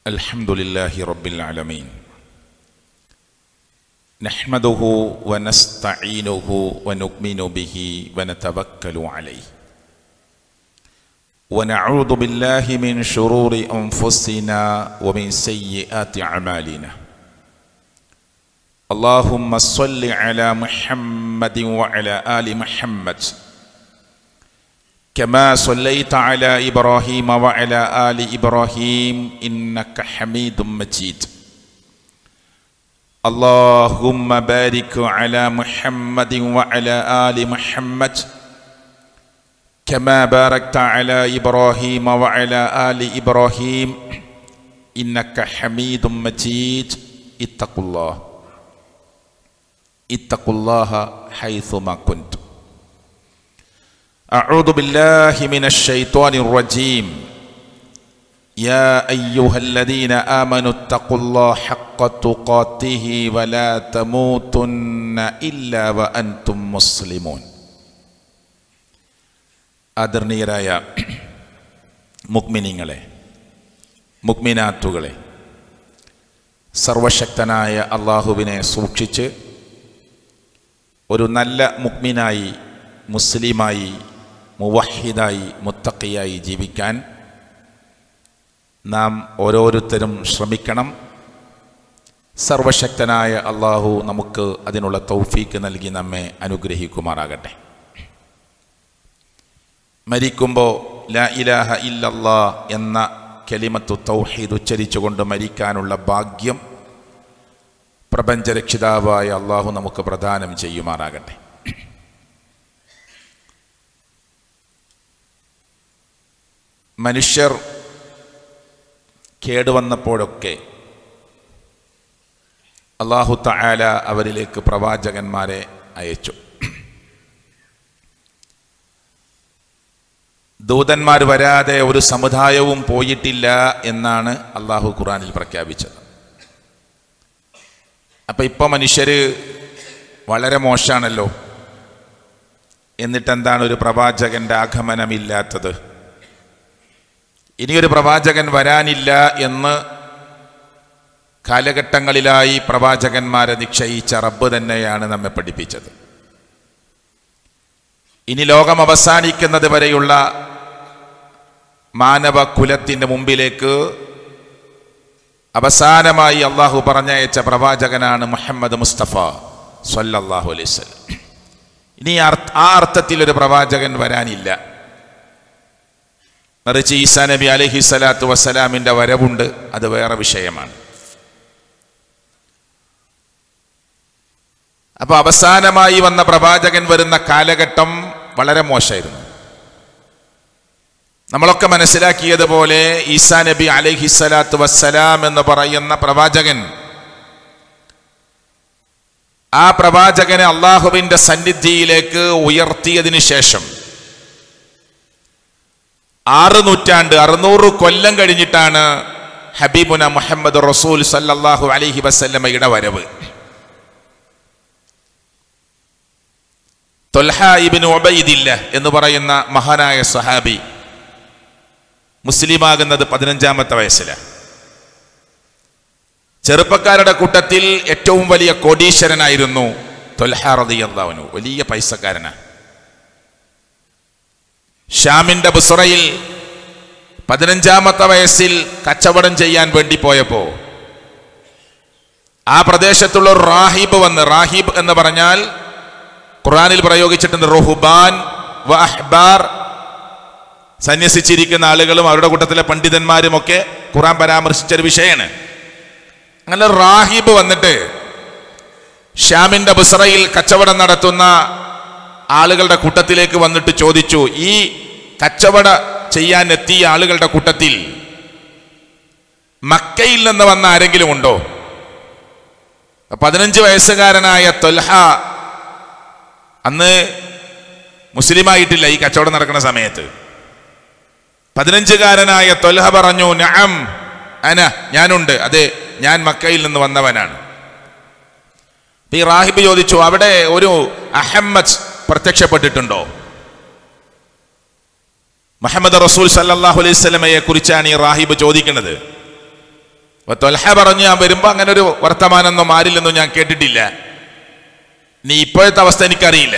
الحمد لله رب العالمين نحمده ونستعينه ونؤمن به ونتوكل عليه ونعوذ بالله من شرور انفسنا ومن سيئات اعمالنا اللهم صل على محمد وعلى ال محمد كما صليت على ابراهيم وعلى ال ابراهيم انك حميد مجيد اللهم بارك على محمد وعلى ال محمد كما باركت على ابراهيم وعلى ال ابراهيم انك حميد مجيد اتقوا الله اتقوا الله حيثما كنتم أعوذ بالله من الشيطان الرجيم يا أيها الذين آمنوا اتقوا الله حق تقاته ولا تموتن إلا وأنتم مسلمون ആദരണീയരായ മുക്മിനിങ്ങളെ മുക്മിനാത്തുകളെ സർവശക്തനായ അള്ളാഹുവിനെ സൂക്ഷിച്ച് ഒരു നല്ല മുക്മിനായി മുസ്ലിമായി മുവഹിദായി മുത്തക്കിയായി ജീവിക്കാൻ നാം ഓരോരുത്തരും ശ്രമിക്കണം സർവശക്തനായ അള്ളാഹു നമുക്ക് അതിനുള്ള തൗഫീക്ക് നൽകി നമ്മെ അനുഗ്രഹിക്കുമാറാകട്ടെ മരിക്കുമ്പോൾ ലാ ഇലാഹ ഇല്ലല്ലാ എന്ന കലിമത്തു തൗഹീദ് ഉച്ചരിച്ചുകൊണ്ട് മരിക്കാനുള്ള ഭാഗ്യം പ്രപഞ്ചരക്ഷിതാവായ അള്ളാഹു നമുക്ക് പ്രദാനം ചെയ്യുമാറാകട്ടെ മനുഷ്യർ കേടുവന്നപ്പോഴൊക്കെ അള്ളാഹു തആല അവരിലേക്ക് പ്രവാചകന്മാരെ അയച്ചു ദൂതന്മാർ വരാതെ ഒരു സമുദായവും പോയിട്ടില്ല എന്നാണ് അള്ളാഹു ഖുറാനിൽ പ്രഖ്യാപിച്ചത് അപ്പൊ ഇപ്പൊ മനുഷ്യര് വളരെ മോശാണല്ലോ എന്നിട്ടെന്താണ് ഒരു പ്രവാചകന്റെ ആഗമനമില്ലാത്തത് ഇനിയൊരു പ്രവാചകൻ വരാനില്ല എന്ന് കാലഘട്ടങ്ങളിലായി പ്രവാചകന്മാരെ നിശ്ചയിച്ച റബ്ബ് തന്നെയാണ് നമ്മെ പഠിപ്പിച്ചത് ഇനി ലോകം അവസാനിക്കുന്നത് വരെയുള്ള മാനവ കുലത്തിൻ്റെ മുമ്പിലേക്ക് അവസാനമായി അള്ളാഹു പറഞ്ഞയച്ച പ്രവാചകനാണ് മുഹമ്മദ് മുസ്തഫ സല്ലല്ലാഹു അലൈഹി വസല്ലം ഇനി ആ അർത്ഥത്തിൽ ഒരു പ്രവാചകൻ വരാനില്ല മറിച്ച് ഈസാ നബി അലഹി സ്വലാത്തു വസ്സലാമിൻ്റെ വരവുണ്ട് അത് വേറെ വിഷയമാണ് അപ്പൊ അവസാനമായി വന്ന പ്രവാചകൻ വരുന്ന കാലഘട്ടം വളരെ മോശമായിരുന്നു നമ്മളൊക്കെ മനസ്സിലാക്കിയതുപോലെ ഈസാ നബി അലഹി സ്വലാത്തു വസ്സലാം എന്ന് പറയുന്ന പ്രവാചകൻ ആ പ്രവാചകനെ അള്ളാഹുവിന്റെ സന്നിധിയിലേക്ക് ഉയർത്തിയതിനു ശേഷം ആറ് നൂറ്റാണ്ട് അറുന്നൂറ് കൊല്ലം കഴിഞ്ഞിട്ടാണ് ഹബീബുന മുഹമ്മദ് റസൂൽ സല്ലല്ലാഹു അലൈഹി വസല്ലമയുടെ വരവ് തൊൽഹ ഇബിന് ഒബൈദില്ല എന്ന് പറയുന്ന മഹാനായ സഹാബി മുസ്ലിമാകുന്നത് പതിനഞ്ചാമത്തെ വയസ്സിലാണ് ചെറുപ്പക്കാരുടെ കൂട്ടത്തിൽ ഏറ്റവും വലിയ കോടീശ്വരനായിരുന്നു തൊൽഹ റളിയല്ലാഹു വലിയ പൈസക്കാരനാണ് ഷാമിന്റെ ബുസറയിൽ പതിനഞ്ചാമത്തെ വയസ്സിൽ കച്ചവടം ചെയ്യാൻ വേണ്ടി പോയപ്പോ ആ പ്രദേശത്തുള്ള ഒരു റാഹിബ് വന്ന് റാഹിബ് എന്ന് പറഞ്ഞാൽ ഖുറാനിൽ പ്രയോഗിച്ചിട്ടുണ്ട് റൊഹുബാൻ വഹ്ബാർ സന്യസിച്ചിരിക്കുന്ന ആളുകളും അവരുടെ കൂട്ടത്തിലെ പണ്ഡിതന്മാരും ഒക്കെ ഖുറാൻ പരാമർശിച്ചൊരു വിഷയമാണ് അങ്ങനെ റാഹിബ് വന്നിട്ട് ഷ്യാമിന്റെ ബുസറയിൽ കച്ചവടം നടത്തുന്ന ആളുകളുടെ കൂട്ടത്തിലേക്ക് വന്നിട്ട് ചോദിച്ചു ഈ കച്ചവട ചെയ്യാൻ എത്തിയ ആളുകളുടെ കൂട്ടത്തിൽ മക്കയിൽ നിന്ന് വന്ന ആരെങ്കിലും ഉണ്ടോ പതിനഞ്ച് വയസ്സുകാരനായ തൊൽഹ അന്ന് മുസ്ലിമായിട്ടില്ല ഈ കച്ചവടം നടക്കുന്ന സമയത്ത് പതിനഞ്ചുകാരനായ തൊൽഹ പറഞ്ഞു നഅം അന ഞാനുണ്ട് അതെ ഞാൻ മക്കയിൽ നിന്ന് വന്നവനാണ് ഈ റാഹിബ് ചോദിച്ചു അവിടെ ഒരു അഹമ്മദ് പ്രത്യക്ഷപ്പെട്ടിട്ടുണ്ടോ മുഹമ്മദ് റസൂൽ സല്ലല്ലാഹു അലൈഹി സ്വലമയെ കുറിച്ചാണ് ഈ റാഹിബ് ചോദിക്കുന്നത് അപ്പൊ തൊൽഹ പറഞ്ഞു ഞാൻ വരുമ്പോ അങ്ങനെ ഒരു വർത്തമാനമൊന്നും ആരില്ലെന്നും ഞാൻ കേട്ടിട്ടില്ല നീ ഇപ്പോഴത്തെ അവസ്ഥ എനിക്കറിയില്ല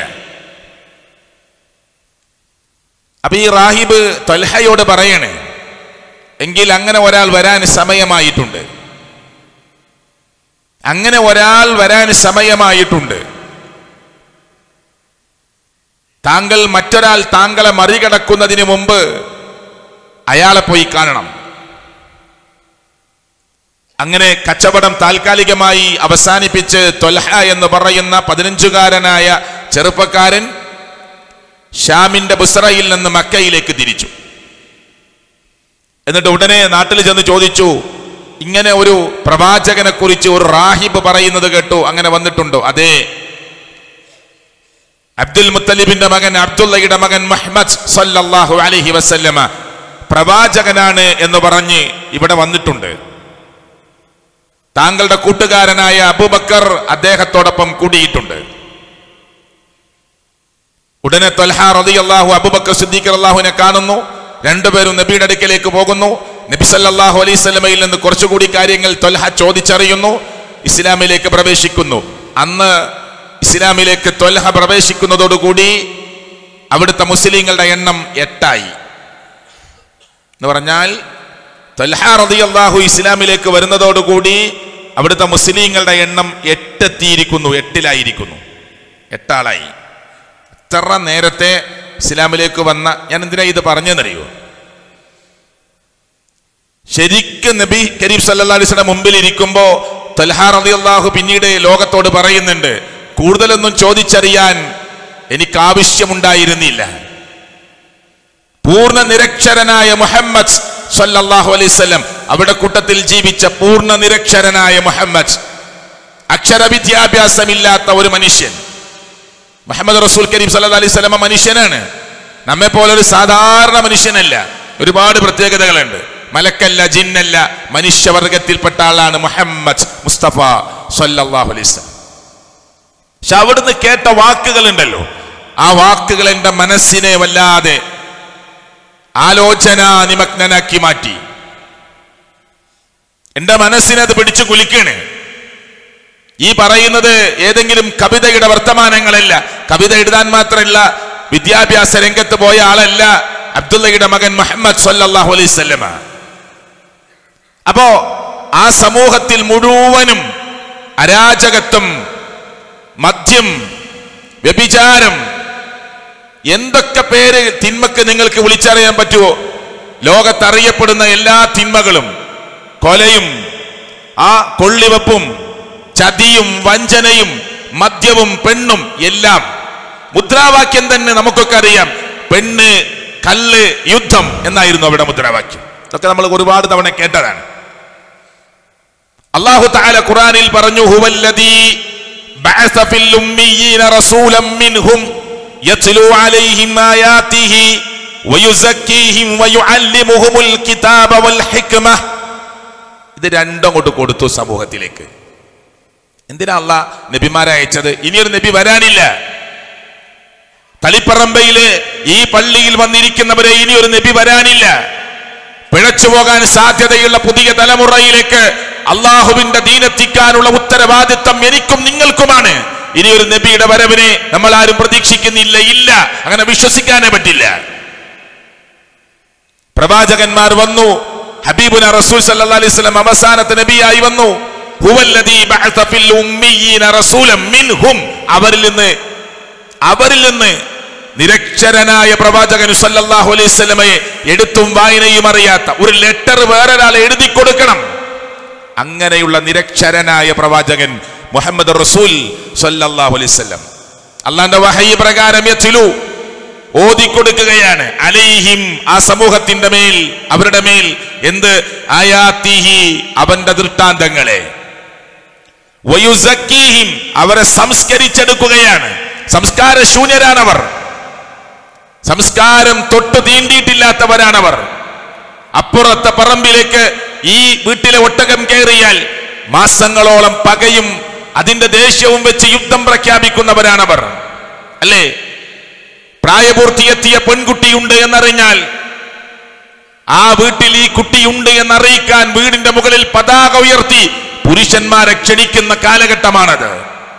അപ്പൊ ഈ റാഹിബ് തൊൽഹയോട് പറയണേ എങ്കിൽ അങ്ങനെ ഒരാൾ വരാൻ സമയമായിട്ടുണ്ട് അങ്ങനെ ഒരാൾ വരാൻ സമയമായിട്ടുണ്ട് താങ്കൾ മറ്റൊരാൾ താങ്കളെ മറികടക്കുന്നതിന് മുമ്പ് അയാളെ പോയി കാണണം അങ്ങനെ കച്ചവടം താൽക്കാലികമായി അവസാനിപ്പിച്ച് തൊൽഹ എന്ന് പറയുന്ന പതിനഞ്ചുകാരനായ ചെറുപ്പക്കാരൻ ഷാമിന്റെ ബുസ്രയിൽ നിന്ന് മക്കയിലേക്ക് തിരിച്ചു എന്നിട്ട് ഉടനെ നാട്ടിൽ ചെന്ന് ചോദിച്ചു ഇങ്ങനെ ഒരു പ്രവാചകനെ കുറിച്ച് ഒരു റാഹിബ് പറയുന്നത് കേട്ടു അങ്ങനെ വന്നിട്ടുണ്ടോ അതെ അബ്ദുൽ മുത്തലിബിന്റെ മകൻ അബ്ദുള്ളയുടെ മകൻ മുഹമ്മദ് സല്ലല്ലാഹു അലൈഹി വസല്ലമ പ്രവാചകനാണ് എന്ന് പറഞ്ഞ് ഇവിടെ വന്നിട്ടുണ്ട് താങ്കളുടെ കൂട്ടുകാരനായ അബൂബക്കർ അദ്ദേഹത്തോടൊപ്പം കൂടിയിട്ടുണ്ട് ഉടനെ തൊൽഹ റളിയല്ലാഹു അബൂബക്കർ സിദ്ദീഖ് അള്ളാഹുവിനെ കാണുന്നു രണ്ടുപേരും നബിയുടെ അടുക്കലേക്ക് പോകുന്നു നബി സല്ലല്ലാഹു അലൈഹി സ്വലമയിൽ നിന്ന് കുറച്ചുകൂടി കാര്യങ്ങൾ തൊൽഹ ചോദിച്ചറിയുന്നു ഇസ്ലാമിലേക്ക് പ്രവേശിക്കുന്നു അന്ന് ഇസ്ലാമിലേക്ക് തൊൽഹ പ്രവേശിക്കുന്നതോടുകൂടി അവിടുത്തെ മുസ്ലിങ്ങളുടെ എണ്ണം എട്ടായി എന്ന് പറഞ്ഞാൽ തൊൽഹ റളിയല്ലാഹു ഇസ്ലാമിലേക്ക് വരുന്നതോടുകൂടി അവിടുത്തെ മുസ്ലിങ്ങളുടെ എണ്ണം എട്ടെത്തിയിരിക്കുന്നു എട്ടിലായിരിക്കുന്നു എട്ടാളായി എത്ര നേരത്തെ ഇസ്ലാമിലേക്ക് വന്ന ഞാൻ എന്തിനാ ഇത് പറഞ്ഞെന്നറിയോ ശരിക്കും നബി കരീം സല്ലാ അലിസ്യുടെ മുമ്പിൽ ഇരിക്കുമ്പോ തൽഹ റളിയല്ലാഹു പിന്നീട് ലോകത്തോട് പറയുന്നുണ്ട് കൂടുതലൊന്നും ചോദിച്ചറിയാൻ എനിക്ക് ആവശ്യമുണ്ടായിരുന്നില്ല പൂർണ്ണ നിരക്ഷരനായ മുഹമ്മദ് സല്ലല്ലാഹു അലൈഹി വസല്ലം അവിടെ കൂട്ടത്തിൽ ജീവിച്ച പൂർണ്ണ നിരക്ഷരനായ മുഹമ്മദ് അക്ഷരവിദ്യാഭ്യാസമില്ലാത്ത ഒരു മനുഷ്യൻ മുഹമ്മദ് റസൂൽ കരീം സല്ലല്ലാഹു അലൈഹി വസല്ലമ മനുഷ്യനാണ് നമ്മെ പോലെ ഒരു സാധാരണ മനുഷ്യനല്ല ഒരുപാട് പ്രത്യേകതകളുണ്ട് മലക്കല്ല ജിന്നല്ല മനുഷ്യവർഗത്തിൽപ്പെട്ട ആളാണ് മുഹമ്മദ് മുസ്തഫ സല്ലല്ലാഹു അലൈഹി വസല്ലം പക്ഷെ അവിടുന്ന് കേട്ട വാക്കുകളുണ്ടല്ലോ ആ വാക്കുകൾ എൻ്റെ മനസ്സിനെ വല്ലാതെ ആലോചന നിമഗ്നനാക്കി മാറ്റി എന്റെ മനസ്സിനെ അത് പിടിച്ചു കുലിക്കണ് ഈ പറയുന്നത് ഏതെങ്കിലും കവിതയുടെ വർത്തമാനങ്ങളല്ല കവിത എഴുതാൻ മാത്രമല്ല വിദ്യാഭ്യാസ രംഗത്ത് പോയ ആളല്ല അബ്ദുള്ളയുടെ മകൻ മുഹമ്മദ് സല്ലല്ലാഹു അലൈഹി സ്വല്ലമ അപ്പോ ആ സമൂഹത്തിൽ മുഴുവനും അരാജകത്വം മദ്യം വ്യഭിചാരം എന്തൊക്കെ പേര് തിന്മക്ക് നിങ്ങൾക്ക് വിളിച്ചറിയാൻ പറ്റുമോ ലോകത്തറിയപ്പെടുന്ന എല്ലാ തിന്മകളും കൊലയും ആ കൊള്ളിവെപ്പും ചതിയും വഞ്ചനയും മദ്യവും പെണ്ണും എല്ലാം മുദ്രാവാക്യം തന്നെ നമുക്കൊക്കെ അറിയാം പെണ്ണ് കല്ല് യുദ്ധം എന്നായിരുന്നു അവിടെ മുദ്രാവാക്യം ഇതൊക്കെ നമ്മൾ ഒരുപാട് തവണ കേട്ടതാണ് അള്ളാഹു താല ഖുറാനിൽ പറഞ്ഞു ഹുവല്ലദീ ബഅസ ഫിൽ ഉമ്മീയീന റസൂലൻ മിൻഹും يتلو عليهم آياته ويزكيهم ويعلمهم الكتاب والحكمة ഇത് രണ്ടും കൊണ്ട് കൊടുത്തു സമൂഹത്തിലേക്ക് എന്തിനാ അല്ല നബിമാരെ അയച്ചത് ഇനിയൊരു നബി വരാനില്ല തളിപ്പറമ്പയില് ഈ പള്ളിയിൽ വന്നിരിക്കുന്നവരെ ഇനിയൊരു നബി വരാനില്ല പിഴച്ചു പോകാൻ സാധ്യതയുള്ള പുതിയ തലമുറയിലേക്ക് അള്ളാഹുവിന്റെ ദീനെത്തിക്കാനുള്ള ഉത്തരവാദിത്തം എനിക്കും നിങ്ങൾക്കുമാണ് ഇനി ഒരു നബിയുടെ വരവിനെ നമ്മൾ ആരും പ്രതീക്ഷിക്കുന്നില്ല ഇല്ല അങ്ങനെ വിശ്വസിക്കാനേ പറ്റില്ല പ്രവാചകന്മാർ വന്നു ഹബീബുന റസൂൽ സല്ലല്ലാഹു അലൈഹി വസല്ലം അവസാനത്തെ നബിയായി വന്നു ഹുവല്ലദീ ബഅസ ഫിൽ ഉമ്മീയീന റസൂലൻ മിൻഹും അവരിൽ നിന്ന് അവരിൽ നിന്ന് നിരക്ഷരനായ പ്രവാചകൻ സല്ലല്ലാഹു അലൈഹി വസല്ലമയെ എടുത്തും വായനയും അറിയാത്ത ഒരു ലെറ്റർ വേറൊരാളെ എഴുതി കൊടുക്കണം അങ്ങനെയുള്ള നിരക്ഷരനായ പ്രവാചകൻ മുഹമ്മദ് റസൂൽ സല്ലല്ലാഹു അലൈഹി വസല്ലം അള്ളാന്റെ വഹയി പ്രകാരം യത്തിലു ഓതിക്കൊടുക്കുകയാണ് അലൈഹിം ആ സമൂഹത്തിന്റെ മേൽ അവരുടെ മേൽ എന്ത് ആയാത്തിഹി അവന്റെ ദൃഷ്ടാന്തങ്ങളെ വയുസക്കീഹിം അവരെ സംസ്കരിച്ചെടുക്കുകയാണ് സംസ്കാര ശൂന്യരാണവർ സംസ്കാരം തൊട്ടു തീണ്ടിയിട്ടില്ലാത്തവരാണവർ അപ്പുറത്തെ പറമ്പിലേക്ക് ഈ വീട്ടിലെ ഒട്ടകം കയറിയാൽ മാസങ്ങളോളം പകയും അതിന്റെ ദേഷ്യവും വെച്ച് യുദ്ധം പ്രഖ്യാപിക്കുന്നവരാണവർ അല്ലേ പ്രായപൂർത്തിയെത്തിയ പെൺകുട്ടിയുണ്ട് എന്നറിഞ്ഞാൽ ആ വീട്ടിൽ ഈ കുട്ടിയുണ്ട് എന്നറിയിക്കാൻ വീടിന്റെ മുകളിൽ പതാക ഉയർത്തി പുരുഷന്മാരെ ക്ഷണിക്കുന്ന കാലഘട്ടമാണത്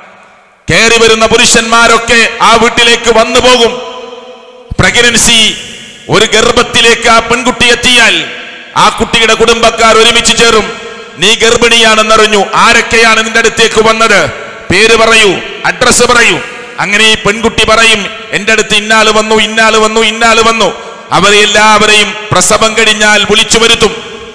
കയറി വരുന്ന പുരുഷന്മാരൊക്കെ ആ വീട്ടിലേക്ക് വന്നു പോകും പ്രഗ്നൻസി ഒരു ഗർഭത്തിലേക്ക് ആ പെൺകുട്ടി എത്തിയാൽ ആ കുട്ടിയുടെ കുടുംബക്കാർ ഒരുമിച്ച് ചേരും നീ ഗർഭിണിയാണെന്നറിഞ്ഞു ആരൊക്കെയാണ് നിന്റെ അടുത്തേക്ക് വന്നത് പേര് പറയൂ അഡ്രസ് പറയൂ അങ്ങനെ ഈ പെൺകുട്ടി പറയും എന്റെ അടുത്ത് ഇന്നാള് വന്നു ഇന്നാള് വന്നു ഇന്നാള് വന്നു അവരെ എല്ലാവരെയും പ്രസവം കഴിഞ്ഞാൽ വിളിച്ചു വരുത്തും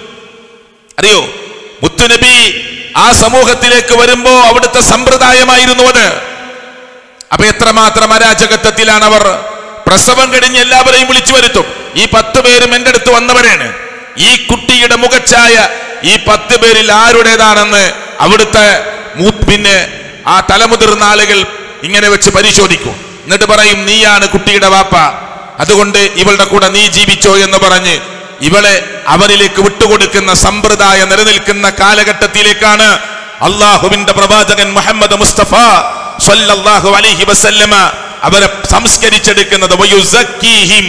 അറിയോ മുത്തുനബി ആ സമൂഹത്തിലേക്ക് വരുമ്പോ അവിടുത്തെ സമ്പ്രദായമായിരുന്നു അത് അപ്പൊ എത്രമാത്രം അരാജകത്വത്തിലാണ് അവർ പ്രസവം കഴിഞ്ഞ് എല്ലാവരെയും വിളിച്ചു വരുത്തും ഈ പത്ത് പേരും എന്റെ അടുത്ത് വന്നവരാണ് ഈ കുട്ടിയുടെ മുഖച്ഛായ ഈ പത്ത് പേരിൽ ആരുടേതാണെന്ന് അവിടുത്തെ മൂ- പിന്നെ ആ തലമുതിർന്ന ആളുകൾ ഇങ്ങനെ വെച്ച് പരിശോധിക്കും എന്നിട്ട് പറയും നീയാണ് കുട്ടിയുടെ വാപ്പ അതുകൊണ്ട് ഇവളുടെ കൂടെ നീ ജീവിച്ചോ എന്ന് പറഞ്ഞ് ഇവളെ അവരിലേക്ക് വിട്ടുകൊടുക്കുന്ന സമ്പ്രദായം നിലനിൽക്കുന്ന കാലഘട്ടത്തിലേക്കാണ് അള്ളാഹുവിന്റെ പ്രവാചകൻ മുഹമ്മദ് മുസ്തഫ സ്വല്ലല്ലാഹു അലൈഹി വസല്ലമ അവരെ സംസ്കരിച്ചെടുക്കുന്നത് വയുസക്കീഹിം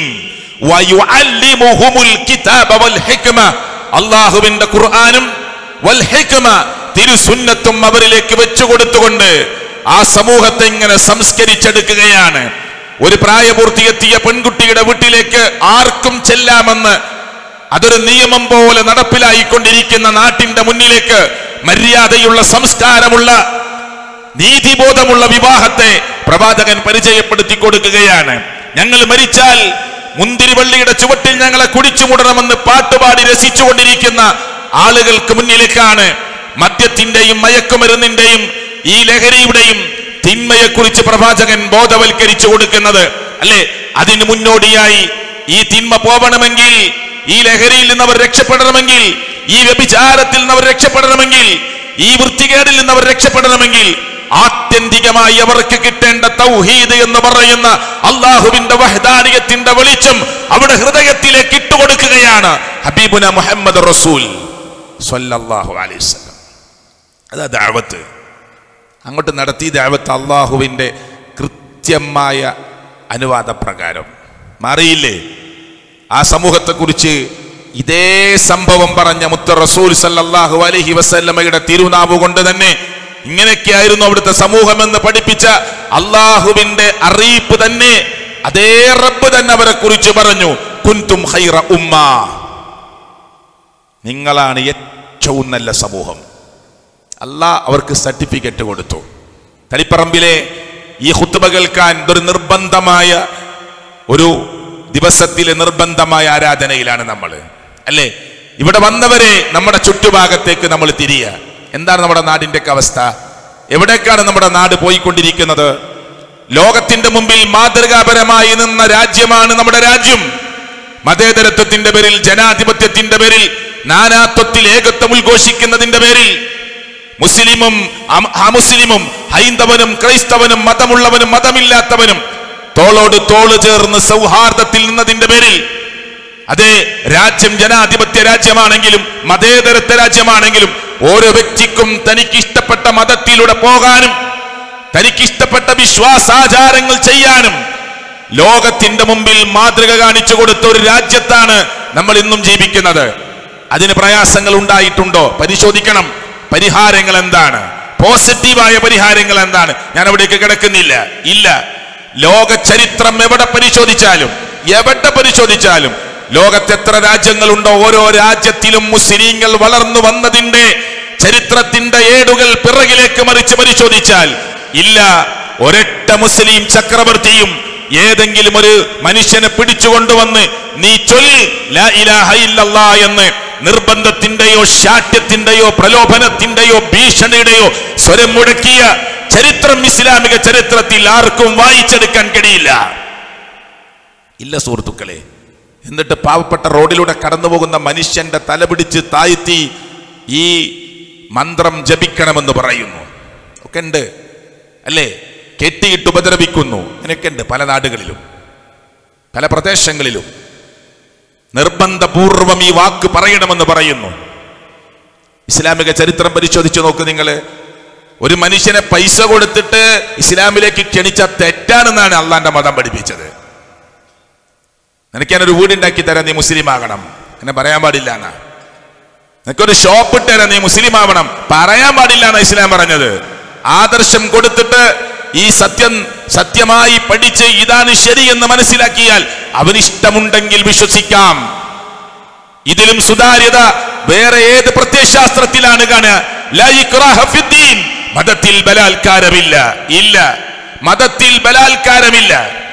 വയുഅല്ലിമുഹുമുൽ കിതാബ വൽ ഹിക്മ അള്ളാഹുവിന്റെ ഖുർആനും വൽ ഹിക്മ തിരുസുന്നത്തും അവരിലേക്ക് വെച്ചു കൊടുത്തുകൊണ്ട് ആ സമൂഹത്തെ ഇങ്ങനെ സംസ്കരിച്ചെടുക്കുകയാണ് ഒരു പ്രായപൂർത്തിയെത്തിയ പെൺകുട്ടിയുടെ വീട്ടിലേക്ക് ആർക്കും ചെല്ലാമെന്ന് അതൊരു നിയമം പോലെ നടപ്പിലായിക്കൊണ്ടിരിക്കുന്ന നാട്ടിന്റെ മുന്നിലേക്ക് മര്യാദയുള്ള സംസ്കാരമുള്ള നീതിബോധമുള്ള വിവാഹത്തെ പ്രവാചകൻ പരിചയപ്പെടുത്തി കൊടുക്കുകയാണ് ഞങ്ങൾ മരിച്ചാൽ മുന്തിരിവള്ളിയുടെ ചുവട്ടിൽ ഞങ്ങളെ കുടിച്ചു മുടണമെന്ന് പാട്ടുപാടി രസിച്ചുകൊണ്ടിരിക്കുന്ന ആളുകൾക്ക് മുന്നിലേക്കാണ് മദ്യത്തിന്റെയും മയക്കുമരുന്നിന്റെയും ഈ ലഹരിയുടെയും തിന്മയെക്കുറിച്ച് പ്രവാചകൻ ബോധവൽക്കരിച്ചു കൊടുക്കുന്നത് അല്ലെ അതിന് മുന്നോടിയായി ഈ തിന്മ പോവണമെങ്കിൽ ഈ ലഹരിയിൽ നിന്ന് അവർ രക്ഷപ്പെടണമെങ്കിൽ ഈ വ്യഭിചാരത്തിൽ നിന്ന് അവർ രക്ഷപ്പെടണമെങ്കിൽ ഈ വൃത്തികേടിൽ നിന്ന് അവർ രക്ഷപ്പെടണമെങ്കിൽ ആത്യന്തികമായി അവർക്ക് കിട്ടേണ്ട തൗഹീദ് എന്ന് പറയുന്ന അള്ളാഹുവിന്റെ വഹദാനിയത്തിന്റെ വെളിച്ചം അവിടെ ഹൃദയത്തിലേക്ക് ഇട്ടുകൊടുക്കുകയാണ് ഹബീബുന മുഹമ്മദ് റസൂൽ സ്വല്ലല്ലാഹു അലൈഹി വസല്ലം അതാ ദാവത്ത് അങ്ങോട്ട് നടത്തിയ ദാവത്ത് അള്ളാഹുവിൻ്റെ കൃത്യമായ അനുവാദപ്രകാരം മാറിയില്ലേ ആ സമൂഹത്തെക്കുറിച്ച് ഇതേ സംഭവം പറഞ്ഞ മുത്ത റസൂൽ സല്ലല്ലാഹു അലൈഹി വസല്ലമയുടെ തിരുനാവ് കൊണ്ട് തന്നെ ഇങ്ങനെയൊക്കെയായിരുന്നു അവിടുത്തെ സമൂഹം എന്ന് പഠിപ്പിച്ച അള്ളാഹുവിന്റെ അറിയിപ്പ് തന്നെ അതേ റബ്ബ് തന്നെ അവരെ കുറിച്ച് പറഞ്ഞു കുൻതും ഖൈറ ഉമ്മ നിങ്ങളാണ് ഏറ്റവും നല്ല സമൂഹം അള്ളാഹ് അവർക്ക് സർട്ടിഫിക്കറ്റ് കൊടുത്തു തളിപ്പറമ്പിലെ ഈ ഹുത്തുബ കേൾക്കാൻ ഇതൊരു നിർബന്ധമായ ഒരു ദിവസത്തിലെ നിർബന്ധമായ ആരാധനയിലാണ് നമ്മൾ അല്ലേ ഇവിടെ വന്നവരെ നമ്മുടെ ചുറ്റുഭാഗത്തേക്ക് നമ്മൾ തിരിയുക എന്താണ് നമ്മുടെ നാടിന്റെ ഒക്കെ അവസ്ഥ എവിടേക്കാണ് നമ്മുടെ നാട് പോയിക്കൊണ്ടിരിക്കുന്നത് ലോകത്തിന്റെ മുമ്പിൽ മാതൃകാപരമായി നിന്ന രാജ്യമാണ് നമ്മുടെ രാജ്യം മതേതരത്വത്തിന്റെ പേരിൽ ജനാധിപത്യത്തിന്റെ പേരിൽ നാനാത്വത്തിൽ ഏകത്വം ഉദ്ഘോഷിക്കുന്നതിന്റെ പേരിൽ മുസ്ലിമും അം- അമുസ്ലിമും ഹൈന്ദവനും ക്രൈസ്തവനും മതമുള്ളവനും മതമില്ലാത്തവനും തോളോട് തോള് ചേർന്ന് സൗഹാർദ്ദത്തിൽ നിന്നതിന്റെ പേരിൽ അതെ രാജ്യം ജനാധിപത്യ രാജ്യമാണെങ്കിലും മതേതരത്വ രാജ്യമാണെങ്കിലും ഓരോ വ്യക്തിക്കും തനിക്ക് ഇഷ്ടപ്പെട്ട മതത്തിലൂടെ പോകാനും തനിക്ക് ഇഷ്ടപ്പെട്ട വിശ്വാസാചാരങ്ങൾ ചെയ്യാനും ലോകത്തിന്റെ മുമ്പിൽ മാതൃക കാണിച്ചു കൊടുത്ത ഒരു രാജ്യത്താണ് നമ്മൾ ഇന്നും ജീവിക്കുന്നത് അതിന് പ്രയാസങ്ങൾ ഉണ്ടായിട്ടുണ്ടോ പരിശോധിക്കണം പരിഹാരങ്ങൾ എന്താണ് പോസിറ്റീവായ പരിഹാരങ്ങൾ എന്താണ് ഞാൻ അവിടേക്ക് കിടക്കുന്നില്ല ഇല്ല ലോക ചരിത്രം എവിടെ പരിശോധിച്ചാലും എവിടെ പരിശോധിച്ചാലും ലോകത്ത് എത്ര രാജ്യങ്ങളുണ്ടോ ഓരോ രാജ്യത്തിലും മുസ്ലിങ്ങൾ വളർന്നു വന്നതിന്റെ ചരിത്രത്തിന്റെ ഏടുകൾ പിറകിലേക്ക് മറിച്ച് പരിശോധിച്ചാൽ ഇല്ല ഒരൊറ്റ മുസ്ലിം ചക്രവർത്തിയും ഏതെങ്കിലും ഒരു മനുഷ്യനെ പിടിച്ചുകൊണ്ടുവന്ന് നീ ചൊല്ലി ലാ ഇലാഹ ഇല്ലല്ലാ എന്ന് നിർബന്ധത്തിന്റെയോ ശാഠ്യത്തിന്റെയോ പ്രലോഭനത്തിന്റെയോ ഭീഷണിയുടെയോ സ്വരം മുഴക്കിയ ചരിത്രം ഇസ്ലാമിക ചരിത്രത്തിൽ ആർക്കും വായിച്ചെടുക്കാൻ കഴിയില്ല ഇല്ല സുഹൃത്തുക്കളെ എന്നിട്ട് പാവപ്പെട്ട റോഡിലൂടെ കടന്നു പോകുന്ന മനുഷ്യന്റെ തല പിടിച്ച് താഴ്ത്തി ഈ മന്ത്രം ജപിക്കണമെന്ന് പറയുന്നു ഒക്കെ ഉണ്ട് അല്ലേ കെട്ടിയിട്ട് ഉപദ്രവിക്കുന്നു ഇങ്ങനെയൊക്കെ ഉണ്ട് പല നാടുകളിലും പല പ്രദേശങ്ങളിലും നിർബന്ധപൂർവം ഈ വാക്ക് പറയണമെന്ന് പറയുന്നു ഇസ്ലാമിക ചരിത്രം പരിശോധിച്ച് നോക്ക് നിങ്ങൾ ഒരു മനുഷ്യനെ പൈസ കൊടുത്തിട്ട് ഇസ്ലാമിലേക്ക് ക്ഷണിച്ച തെറ്റാണെന്നാണ് അള്ളാന്റെ മതം പഠിപ്പിച്ചത് നിനക്ക് ഞാനൊരു വീടുണ്ടാക്കി തരാം നീ മുസ്ലിം ആകണം അങ്ങനെ പറയാൻ പാടില്ല എന്നാ നിനക്കൊരു ഷോപ്പ് ഇട്ടുതരാം നീ മുസ്ലിം ആവണം പറയാൻ പാടില്ല എന്നാ ഇസ്ലാം പറഞ്ഞത് ആദർശം കൊടുത്തിട്ട് ഈ സത്യം സത്യമായി പഠിച്ച് ഇതാണ് ശരി എന്ന് മനസ്സിലാക്കിയാൽ അവനിഷ്ടമുണ്ടെങ്കിൽ വിശ്വസിക്കാം ഇതിലും സുതാര്യത വേറെ ഏത് പ്രത്യയശാസ്ത്രത്തിലാണ് കാണുക ലാ ഇക്റാഹ ഫിദ്ദീൻ. മതത്തിൽ ബലാത്കാരമില്ല ഇല്ല മതത്തിൽ ബലാത്കാരമില്ല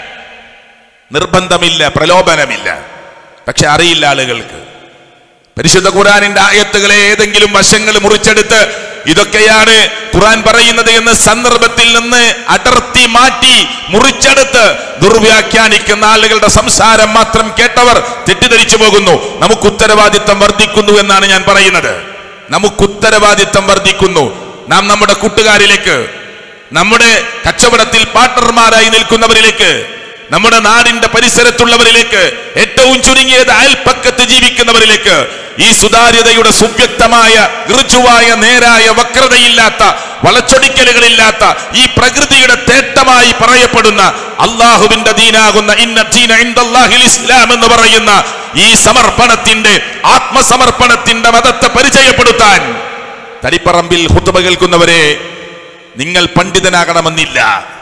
നിർബന്ധമില്ല പ്രലോഭനമില്ല പക്ഷെ അറിയില്ല ആളുകൾക്ക് പരിശുദ്ധ ഖുറാനിന്റെ ആയത്തുകളെ ഏതെങ്കിലും വശങ്ങൾ മുറിച്ചെടുത്ത് ഇതൊക്കെയാണ് ഖുറാൻ പറയുന്നത് എന്ന് സന്ദർഭത്തിൽ നിന്ന് അടർത്തി മാറ്റി മുറിച്ചെടുത്ത് ദുർവ്യാഖ്യാനിക്കുന്ന ആളുകളുടെ സംസാരം മാത്രം കേട്ടവർ തെറ്റിദ്ധരിച്ചു പോകുന്നു നമുക്ക് ഉത്തരവാദിത്തം വർദ്ധിക്കുന്നു എന്നാണ് ഞാൻ പറയുന്നത് നമുക്ക് ഉത്തരവാദിത്തം വർദ്ധിക്കുന്നു നാം നമ്മുടെ കൂട്ടുകാരിലേക്ക് നമ്മുടെ കച്ചവടത്തിൽ പാർട്ണർമാരായി നിൽക്കുന്നവരിലേക്ക് നമ്മുടെ നാടിന്റെ പരിസരത്തുള്ളവരിലേക്ക് ഏറ്റവും ചുരുങ്ങിയത് അയൽപ്പക്കത്ത് ജീവിക്കുന്നവരിലേക്ക് ഈ സുതാര്യതയുടെ സുവ്യക്തമായ ഋജുവായ നേരായ വക്രതയില്ലാത്ത വളച്ചൊടിക്കലുകളില്ലാത്ത ഈ പ്രകൃതിയുടെ തേട്ടമായി പറയപ്പെടുന്ന അള്ളാഹുവിന്റെ ദീനാകുന്ന ഇന്ന ദീന ഇൻദല്ലാഹിൽ ഇസ്ലാം എന്ന് പറയുന്ന ഈ സമർപ്പണത്തിന്റെ ആത്മസമർപ്പണത്തിന്റെ മതത്തെ പരിചയപ്പെടുത്താൻ തടിപ്പറമ്പിൽ ഹുത്തുബ കേൾക്കുന്നവരെ നിങ്ങൾ പണ്ഡിതനാകണമെന്നില്ല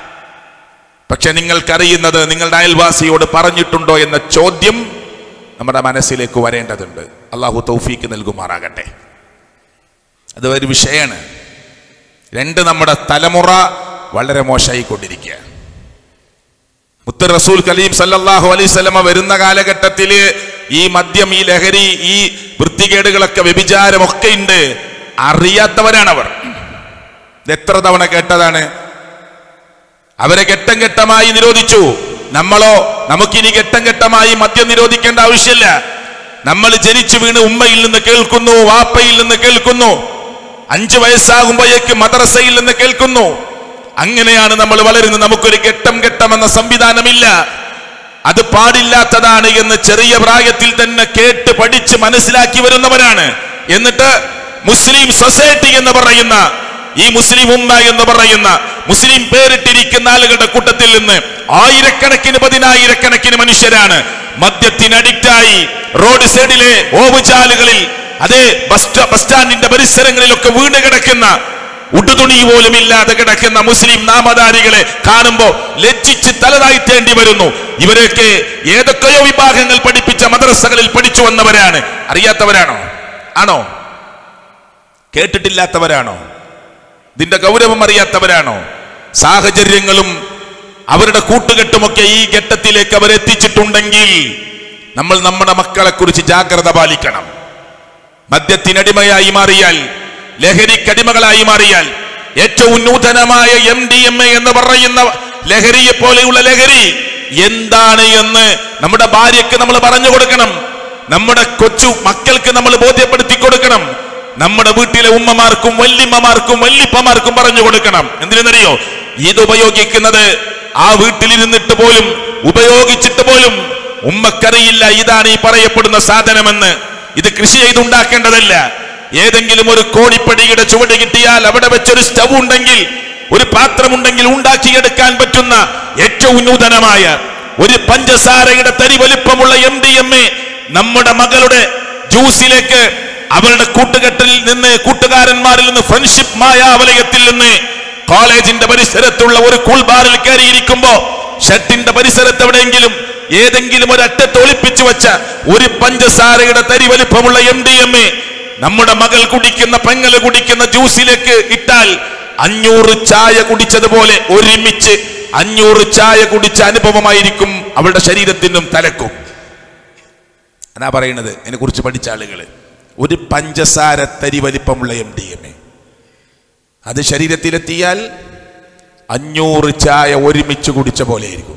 പക്ഷെ നിങ്ങൾക്കറിയുന്നത് നിങ്ങളുടെ അയൽവാസിയോട് പറഞ്ഞിട്ടുണ്ടോ എന്ന ചോദ്യം നമ്മുടെ മനസ്സിലേക്ക് വരേണ്ടതുണ്ട് അള്ളാഹു തൗഫീക്ക് നൽകുമാറാകട്ടെ അത് ഒരു വിഷയമാണ് രണ്ട് നമ്മുടെ തലമുറ വളരെ മോശമായിക്കൊണ്ടിരിക്കുക മുത്ത് റസൂൽ കലീം സല്ലല്ലാഹു അലൈഹി സ്വലമ വരുന്ന കാലഘട്ടത്തിൽ ഈ മദ്യം ഈ ലഹരി ഈ വൃത്തികേടുകളൊക്കെ വ്യഭിചാരമൊക്കെ ഉണ്ട് അറിയാത്തവരാണവർ ഇത് എത്ര തവണ കേട്ടതാണ് അവരെ ഘട്ടം ഘട്ടമായി നിരോധിച്ചു നമ്മളോ നമുക്കിനി ഘട്ടം ഘട്ടമായി മദ്യം നിരോധിക്കേണ്ട ആവശ്യമില്ല നമ്മൾ ജനിച്ചു വീണ് ഉമ്മയിൽ നിന്ന് കേൾക്കുന്നു വാപ്പയിൽ നിന്ന് കേൾക്കുന്നു അഞ്ചു വയസ്സാകുമ്പോഴേക്ക് മദ്രസയിൽ നിന്ന് കേൾക്കുന്നു അങ്ങനെയാണ് നമ്മൾ വളരുന്നത് നമുക്കൊരു ഘട്ടം ഘട്ടം എന്ന സംവിധാനമില്ല അത് പാടില്ലാത്തതാണ് എന്ന് ചെറിയ പ്രായത്തിൽ തന്നെ കേട്ട് പഠിച്ച് മനസ്സിലാക്കി വരുന്നവരാണ് എന്നിട്ട് മുസ്ലിം സൊസൈറ്റി എന്ന് പറയുന്ന ഈ മുസ്ലിം ഉമ്മ എന്ന് പറയുന്ന മുസ്ലിം പേരിട്ടിരിക്കുന്ന ആളുകളുടെ കൂട്ടത്തിൽ നിന്ന് ആയിരക്കണക്കിന് പതിനായിരക്കണക്കിന് മനുഷ്യരാണ് മദ്യത്തിന് അഡിക്റ്റായി റോഡ് സൈഡിലെ ഓവുചാലുകളിൽ അതേ ബസ് സ്റ്റ- ബസ് സ്റ്റാൻഡിന്റെ പരിസരങ്ങളിലൊക്കെ വീണ് കിടക്കുന്ന ഉടുതുണി പോലും ഇല്ലാതെ കിടക്കുന്ന മുസ്ലിം നാമധാരികളെ കാണുമ്പോ ലജ്ജിച്ച് തലതാഴ്ത്തേണ്ടി വരുന്നു ഇവരൊക്കെ ഏതൊക്കെയോ വിഭാഗങ്ങൾ പഠിപ്പിച്ച മദ്രസകളിൽ പഠിച്ചു വന്നവരാണ് അറിയാത്തവരാണോ ആണോ കേട്ടിട്ടില്ലാത്തവരാണോ ഇതിന്റെ ഗൗരവം അറിയാത്തവരാണോ സാഹചര്യങ്ങളും അവരുടെ കൂട്ടുകെട്ടുമൊക്കെ ഈ ഘട്ടത്തിലേക്ക് അവരെത്തിച്ചിട്ടുണ്ടെങ്കിൽ നമ്മൾ നമ്മുടെ മക്കളെ കുറിച്ച് ജാഗ്രത പാലിക്കണം മദ്യത്തിനടിമയായി മാറിയാൽ ലഹരിക്കടിമകളായി മാറിയാൽ ഏറ്റവും നൂതനമായ എം ഡി എം എ എന്ന് പറയുന്ന ലഹരിയെ പോലെയുള്ള ലഹരി എന്താണ് എന്ന് നമ്മുടെ ഭാര്യയ്ക്ക് നമ്മൾ പറഞ്ഞു കൊടുക്കണം നമ്മുടെ കൊച്ചു മക്കൾക്ക് നമ്മൾ ബോധ്യപ്പെടുത്തി കൊടുക്കണം നമ്മുടെ വീട്ടിലെ ഉമ്മമാർക്കും വല്യമ്മമാർക്കും വല്യപ്പമാർക്കും പറഞ്ഞു കൊടുക്കണം എന്തിനെന്നറിയോ ഇത് ഉപയോഗിക്കുന്നത് ആ വീട്ടിലിരുന്നിട്ട് പോലും ഉപയോഗിച്ചിട്ട് പോലും ഉമ്മക്കറിയില്ല ഇതാണ് ഈ പറയപ്പെടുന്ന സാധനമെന്ന് ഇത് കൃഷി ചെയ്തുണ്ടാക്കേണ്ടതല്ല ഏതെങ്കിലും ഒരു കോണിപ്പടിയുടെ ചുവട് കിട്ടിയാൽ അവിടെ വെച്ചൊരു സ്റ്റവ് ഉണ്ടെങ്കിൽ ഒരു പാത്രമുണ്ടെങ്കിൽ ഉണ്ടാക്കിയെടുക്കാൻ പറ്റുന്ന ഏറ്റവും നൂതനമായ ഒരു പഞ്ചസാരയുടെ തരി വലിപ്പമുള്ള എം ഡി എം എ നമ്മുടെ മകളുടെ ജ്യൂസിലേക്ക് അവരുടെ കൂട്ടുകെട്ടിൽ നിന്ന് കൂട്ടുകാരന്മാരിൽ നിന്ന് ഫ്രണ്ട്ഷിപ്പ് മായാവലയത്തിൽ നിന്ന് കോളേജിന്റെ പരിസരത്തുള്ള ഒരു കൂൾ ബാറിൽ കയറിയിരിക്കുമ്പോ ഷർട്ടിന്റെ പരിസരത്ത് എവിടെയെങ്കിലും ഏതെങ്കിലും ഒരു അറ്റത്ത് ഒളിപ്പിച്ചു വെച്ച ഒരു പഞ്ചസാരയുടെ തരി വലിപ്പമുള്ള എം ഡി എം എ നമ്മുടെ മകൾ കുടിക്കുന്ന പെങ്ങള് കുടിക്കുന്ന ജ്യൂസിലേക്ക് ഇട്ടാൽ അഞ്ഞൂറ് ചായ കുടിച്ചതുപോലെ ഒരുമിച്ച് അഞ്ഞൂറ് ചായ കുടിച്ച അനുഭവമായിരിക്കും അവളുടെ ശരീരത്തിനും തലക്കും എന്നാ പറയുന്നത് അതിനെ കുറിച്ച് പഠിച്ച ആളുകൾ ഒരു പഞ്ചസാര തരി വലിപ്പമുള്ള എം ഡി എം എ അത് ശരീരത്തിലെത്തിയാൽ അഞ്ഞൂറ് ചായ ഒരുമിച്ച് കുടിച്ച പോലെയായിരിക്കും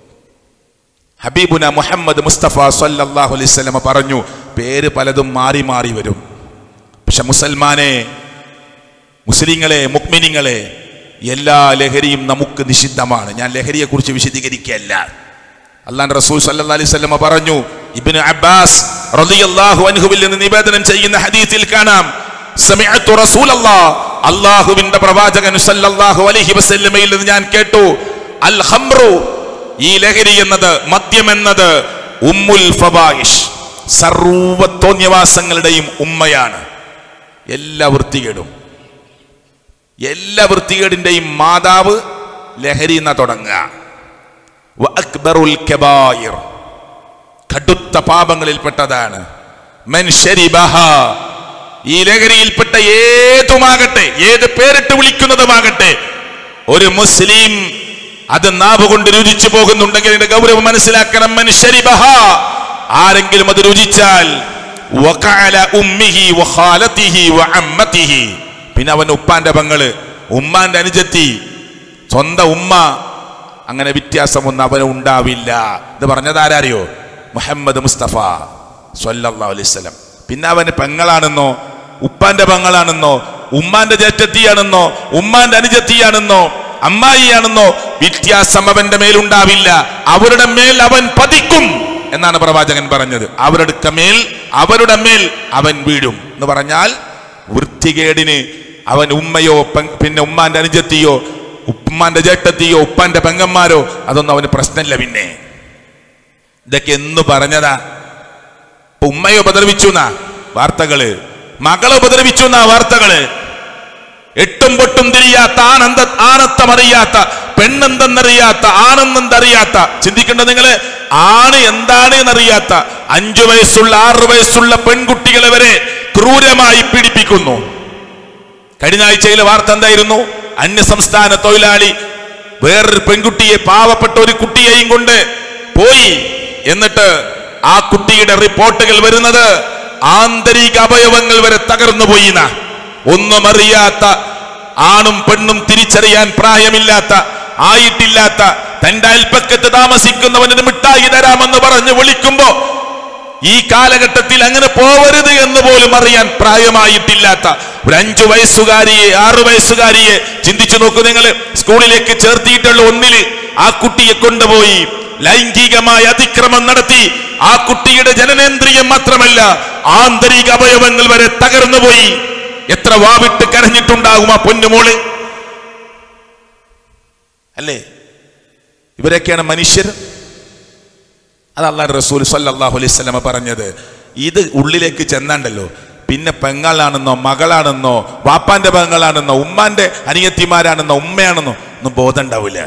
ഹബീബുന മുഹമ്മദ് മുസ്തഫ സല്ലല്ലാഹു അലൈഹി വസല്ലമ പറഞ്ഞു പേര് പലതും മാറി മാറി വരും പക്ഷെ മുസൽമാനെ മുസ്ലിങ്ങളെ മുക്മിനിങ്ങളെ എല്ലാ ലഹരിയും നമുക്ക് നിഷിദ്ധമാണ് ഞാൻ ലഹരിയെ കുറിച്ച് വിശദീകരിക്കുകയല്ല അള്ളാൻ റസൂൽ സല്ലല്ലാഹു അലൈഹി വസല്ലമ പറഞ്ഞു ഇബ്നു അബ്ബാസ് റളിയല്ലാഹു അൻഹുവിൽ നിന്ന് നിവേദനം ചെയ്യുന്ന ഹദീസിൽ കാണാം സമിഅത്തു റസൂലല്ലാഹ് അല്ലാഹുവിന്റെ പ്രവാചകൻ സല്ലല്ലാഹു അലൈഹി വസല്ലമയിൽ നിന്ന് ഞാൻ കേട്ടു അൽ ഖംറു ഈ ലഹരി എന്നത് മദ്യം എന്നത് ഉമ്മുൽ ഫവായിഷ് സർവ തോന്യവാസങ്ങളുടെയും ഉമ്മയാണ് എല്ലാ വൃത്തികേടും എല്ലാ വൃത്തികേടിന്റെയും മാതാവ് ലഹരി എന്ന തുടങ്ങുക വ അക്ബറുൽ കബായിർ കടുത്ത പാപങ്ങളിൽപ്പെട്ടതാണ് മൻ ശരിബഹ ഈ ലഹരിയിൽപ്പെട്ട ഏതുമാകട്ടെ ഏത് പേരിട്ട് വിളിക്കുന്നതുമാകട്ടെ ഒരു മുസ്ലിം അത് നാവ് കൊണ്ട് രുചിച്ചു പോകുന്നുണ്ടെങ്കിൽ അതിന്റെ ഗൗരവം മനസ്സിലാക്കണം മൻ ശരിബഹ ആരെങ്കിലും അത് രുചിച്ചാൽ വഖഅല ഉമ്മിഹി വഖാലതിഹി വഅമ്മതിഹി പിന്നെ അവൻ ഉപ്പാന്റെ പെങ്ങള് ഉമ്മാന്റെ അനുജത്തി സ്വന്തം ഉമ്മ അങ്ങനെ വ്യത്യാസമൊന്നും അവന് ഉണ്ടാവില്ല ഇത് പറഞ്ഞത് ആരാറിയോ മുഹമ്മദ് മുസ്തഫ സല്ലല്ലാഹു അലൈഹി വസല്ലം പിന്നെ അവന് പെങ്ങളാണെന്നോ ഉപ്പാന്റെ പെങ്ങളാണെന്നോ ഉമ്മാന്റെ ജേറ്റത്തിയാണെന്നോ ഉമ്മാന്റെ അനുജത്തിയാണെന്നോ അമ്മായിയാണെന്നോ വ്യത്യാസം അവന്റെ മേലുണ്ടാവില്ല അവരുടെ മേൽ അവൻ പതിക്കും എന്നാണ് പ്രവാചകൻ പറഞ്ഞത് അവരുടെ മേൽ അവരുടെ മേൽ അവൻ വീഴും എന്ന് പറഞ്ഞാൽ വൃത്തികേടിന് അവൻ ഉമ്മയോ പെ- പിന്നെ ഉമ്മാന്റെ അനുജത്തിയോ ഉമ്മാന്റെ ചേട്ടത്തിയോ ഉപ്പാന്റെ പെങ്ങന്മാരോ അതൊന്നും അവന് പ്രശ്നമില്ല പിന്നെ ഇതൊക്കെ എന്ന് പറഞ്ഞതാ ഇപ്പൊ ഉമ്മയെ ഉപദ്രവിച്ചു എന്നാ വാർത്തകള് മകളെ ഉപദ്രവിച്ചു എന്നാ വാർത്തകള് എട്ടും പൊട്ടും തിരിയാത്ത ആനന്ദ ആനത്തമറിയാത്ത പെണ്ണെന്തെന്നറിയാത്ത ആണെന്നെന്തറിയാത്ത ചിന്തിക്കേണ്ടത് നിങ്ങള് ആണ് എന്താണ് എന്നറിയാത്ത അഞ്ചു വയസ്സുള്ള ആറു വയസ്സുള്ള പെൺകുട്ടികളെ വരെ ക്രൂരമായി പീഡിപ്പിക്കുന്നു കഴിഞ്ഞ ആഴ്ചയിലെ വാർത്ത എന്തായിരുന്നു അന്യ സംസ്ഥാന തൊഴിലാളി വേറൊരു പെൺകുട്ടിയെ പാവപ്പെട്ട ഒരു കുട്ടിയെയും കൊണ്ട് പോയി എന്നിട്ട് ആ കുട്ടിയുടെ റിപ്പോർട്ടുകൾ വരുന്നത് ആന്തരിക അവയവങ്ങൾ വരെ തകർന്നു പോയി എന്നാ. ഒന്നും അറിയാത്ത ആണും പെണ്ണും തിരിച്ചറിയാൻ പ്രായമില്ലാത്ത ആയിട്ടില്ലാത്ത തന്റെ അയൽപ്പക്കത്ത് താമസിക്കുന്നവന് മിഠായി തരാമെന്ന് പറഞ്ഞ് വിളിക്കുമ്പോ ഈ കാലഘട്ടത്തിൽ അങ്ങനെ പോവരുത് എന്ന് പോലും അറിയാൻ പ്രായമായിട്ടില്ലാത്ത ഒരു അഞ്ചു വയസ്സുകാരിയെ ആറു വയസ്സുകാരിയെ ചിന്തിച്ചു നോക്കൂ നിങ്ങൾ സ്കൂളിലേക്ക് ചേർത്തിയിട്ടുള്ള ഒന്നില് ആ കുട്ടിയെ കൊണ്ടുപോയി ലൈംഗികമായ അതിക്രമം നടത്തി ആ കുട്ടിയുടെ ജനനേന്ദ്രിയം മാത്രമല്ല ആന്തരിക അവയവങ്ങൾ വരെ തകർന്നുപോയി എത്ര വാവിട്ട് കരഞ്ഞിട്ടുണ്ടാകും ആ പൊന്നുമോള് അല്ലേ ഇവരൊക്കെയാണ് മനുഷ്യർ അത് അള്ളാഹ് റസൂൽ സല്ലല്ലാഹു അലൈഹി സ്വലമ പറഞ്ഞത് ഇത് ഉള്ളിലേക്ക് ചെന്നാണ്ടല്ലോ പിന്നെ പെങ്ങളാണെന്നോ മകളാണെന്നോ വാപ്പാന്റെ പെങ്ങളാണെന്നോ ഉമ്മാന്റെ അനിയത്തിമാരാണെന്നോ ഉമ്മയാണെന്നോ ഒന്നും ബോധം ഉണ്ടാവില്ല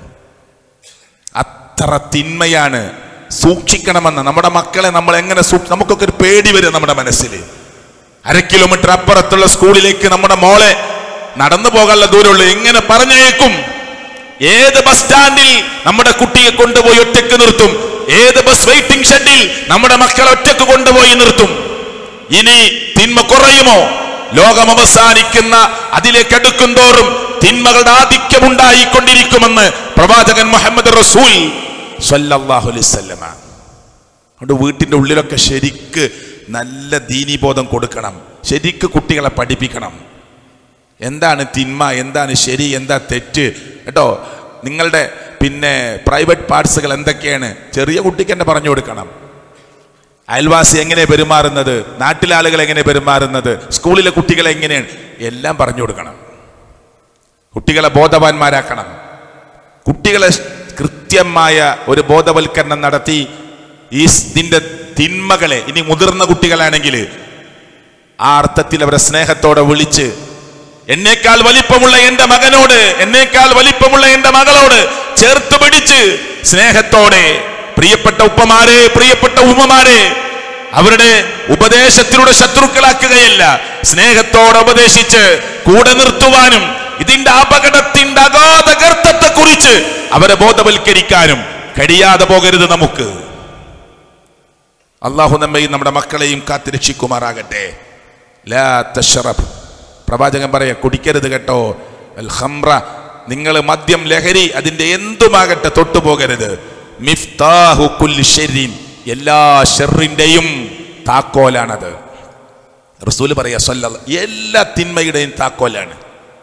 അത്ര തിന്മയാണ് സൂക്ഷിക്കണമെന്ന് നമ്മുടെ മക്കളെ നമ്മൾ എങ്ങനെ സൂ- നമുക്കൊക്കെ ഒരു പേടി വരും നമ്മുടെ മനസ്സിൽ അര കിലോമീറ്റർ അപ്പുറത്തുള്ള സ്കൂളിലേക്ക് നമ്മുടെ മോളെ നടന്നു പോകാനുള്ള ദൂരമുള്ളൂ എങ്ങനെ പറഞ്ഞേക്കും ഏത് ബസ് സ്റ്റാൻഡിൽ നമ്മുടെ കുട്ടിയെ കൊണ്ടുപോയി ഒറ്റയ്ക്ക് നിർത്തും ഏത് ബസ് വെയിറ്റിംഗ് ഷെഡിൽ നമ്മുടെ മക്കളെ ഒറ്റയ്ക്ക് കൊണ്ടുപോയി നിർത്തും ഇനി തിന്മ കുറയുമോ ലോകം അവസാനിക്കുന്ന അതിലേക്ക് അടുക്കും തോറും തിന്മകളുടെ ആധിക്യം ഉണ്ടായിക്കൊണ്ടിരിക്കുമെന്ന് പ്രവാചകൻ മുഹമ്മദ് റസൂൽ സല്ലല്ലാഹു അലൈഹി വസല്ലമ അതുകൊണ്ട് വീട്ടിൻ്റെ ഉള്ളിലൊക്കെ ശരിക്ക് നല്ല ദീനീബോധം കൊടുക്കണം ശരിക്ക് കുട്ടികളെ പഠിപ്പിക്കണം എന്താണ് തിന്മ എന്താണ് ശരി എന്താ തെറ്റ് കേട്ടോ നിങ്ങളുടെ പിന്നെ പ്രൈവറ്റ് പാർട്സുകൾ എന്തൊക്കെയാണ് ചെറിയ കുട്ടിക്ക് തന്നെ പറഞ്ഞു കൊടുക്കണം അയൽവാസി എങ്ങനെ പെരുമാറുന്നത് നാട്ടിലെ ആളുകൾ എങ്ങനെ പെരുമാറുന്നത് സ്കൂളിലെ കുട്ടികളെ എങ്ങനെയാണ് എല്ലാം പറഞ്ഞു കൊടുക്കണം കുട്ടികളെ ബോധവാന്മാരാക്കണം കുട്ടികളെ കൃത്യമായ ഒരു ബോധവൽക്കരണം നടത്തി ഈ ഇതിന്റെ തിന്മകളെ ഇനി മുതിർന്ന കുട്ടികളാണെങ്കിൽ ആ അർത്ഥത്തിൽ അവരെ സ്നേഹത്തോടെ വിളിച്ച് എന്നേക്കാൾ വലിപ്പമുള്ള എന്റെ മകനോട് എന്നേക്കാൾ വലിപ്പമുള്ള എന്റെ മകളോട് ചേർത്ത് പിടിച്ച് സ്നേഹത്തോടെ പ്രിയപ്പെട്ട ഉപ്പമാരെ പ്രിയപ്പെട്ട ഉമ്മമാരെ അവരുടെ ഉപദേശത്തിലൂടെ ശത്രുക്കളാക്കുകയല്ല സ്നേഹത്തോടെ ഉപദേശിച്ച് കൂടെ നിർത്തുവാനും ഇതിന്റെ അപകടത്തിന്റെ അഗാധ ഗർത്തത്തെ കുറിച്ച് അവരെ ബോധവൽക്കരിക്കാനും കഴിയാതെ പോകരുത് നമുക്ക് അള്ളാഹു നമ്മയും നമ്മുടെ മക്കളെയും കാത്തിരക്ഷിക്കുമാറാകട്ടെ ലാ തശ്റബ് പ്രവാചകൻ പറയാ കുടിക്കരുത് കേട്ടോ അൽ ഖംറ നിങ്ങൾ മദ്യം ലഹരി അതിന്റെ എന്തുമാകട്ടെ തൊട്ടുപോകരുത് മിഫ്താഹു കുല്ലി ഷെരീൻ എല്ലാ ഷെറിന്റെയും താക്കോലാണത് റസൂല് പറയാ സല്ല എല്ലാ തിന്മയുടെയും താക്കോലാണ്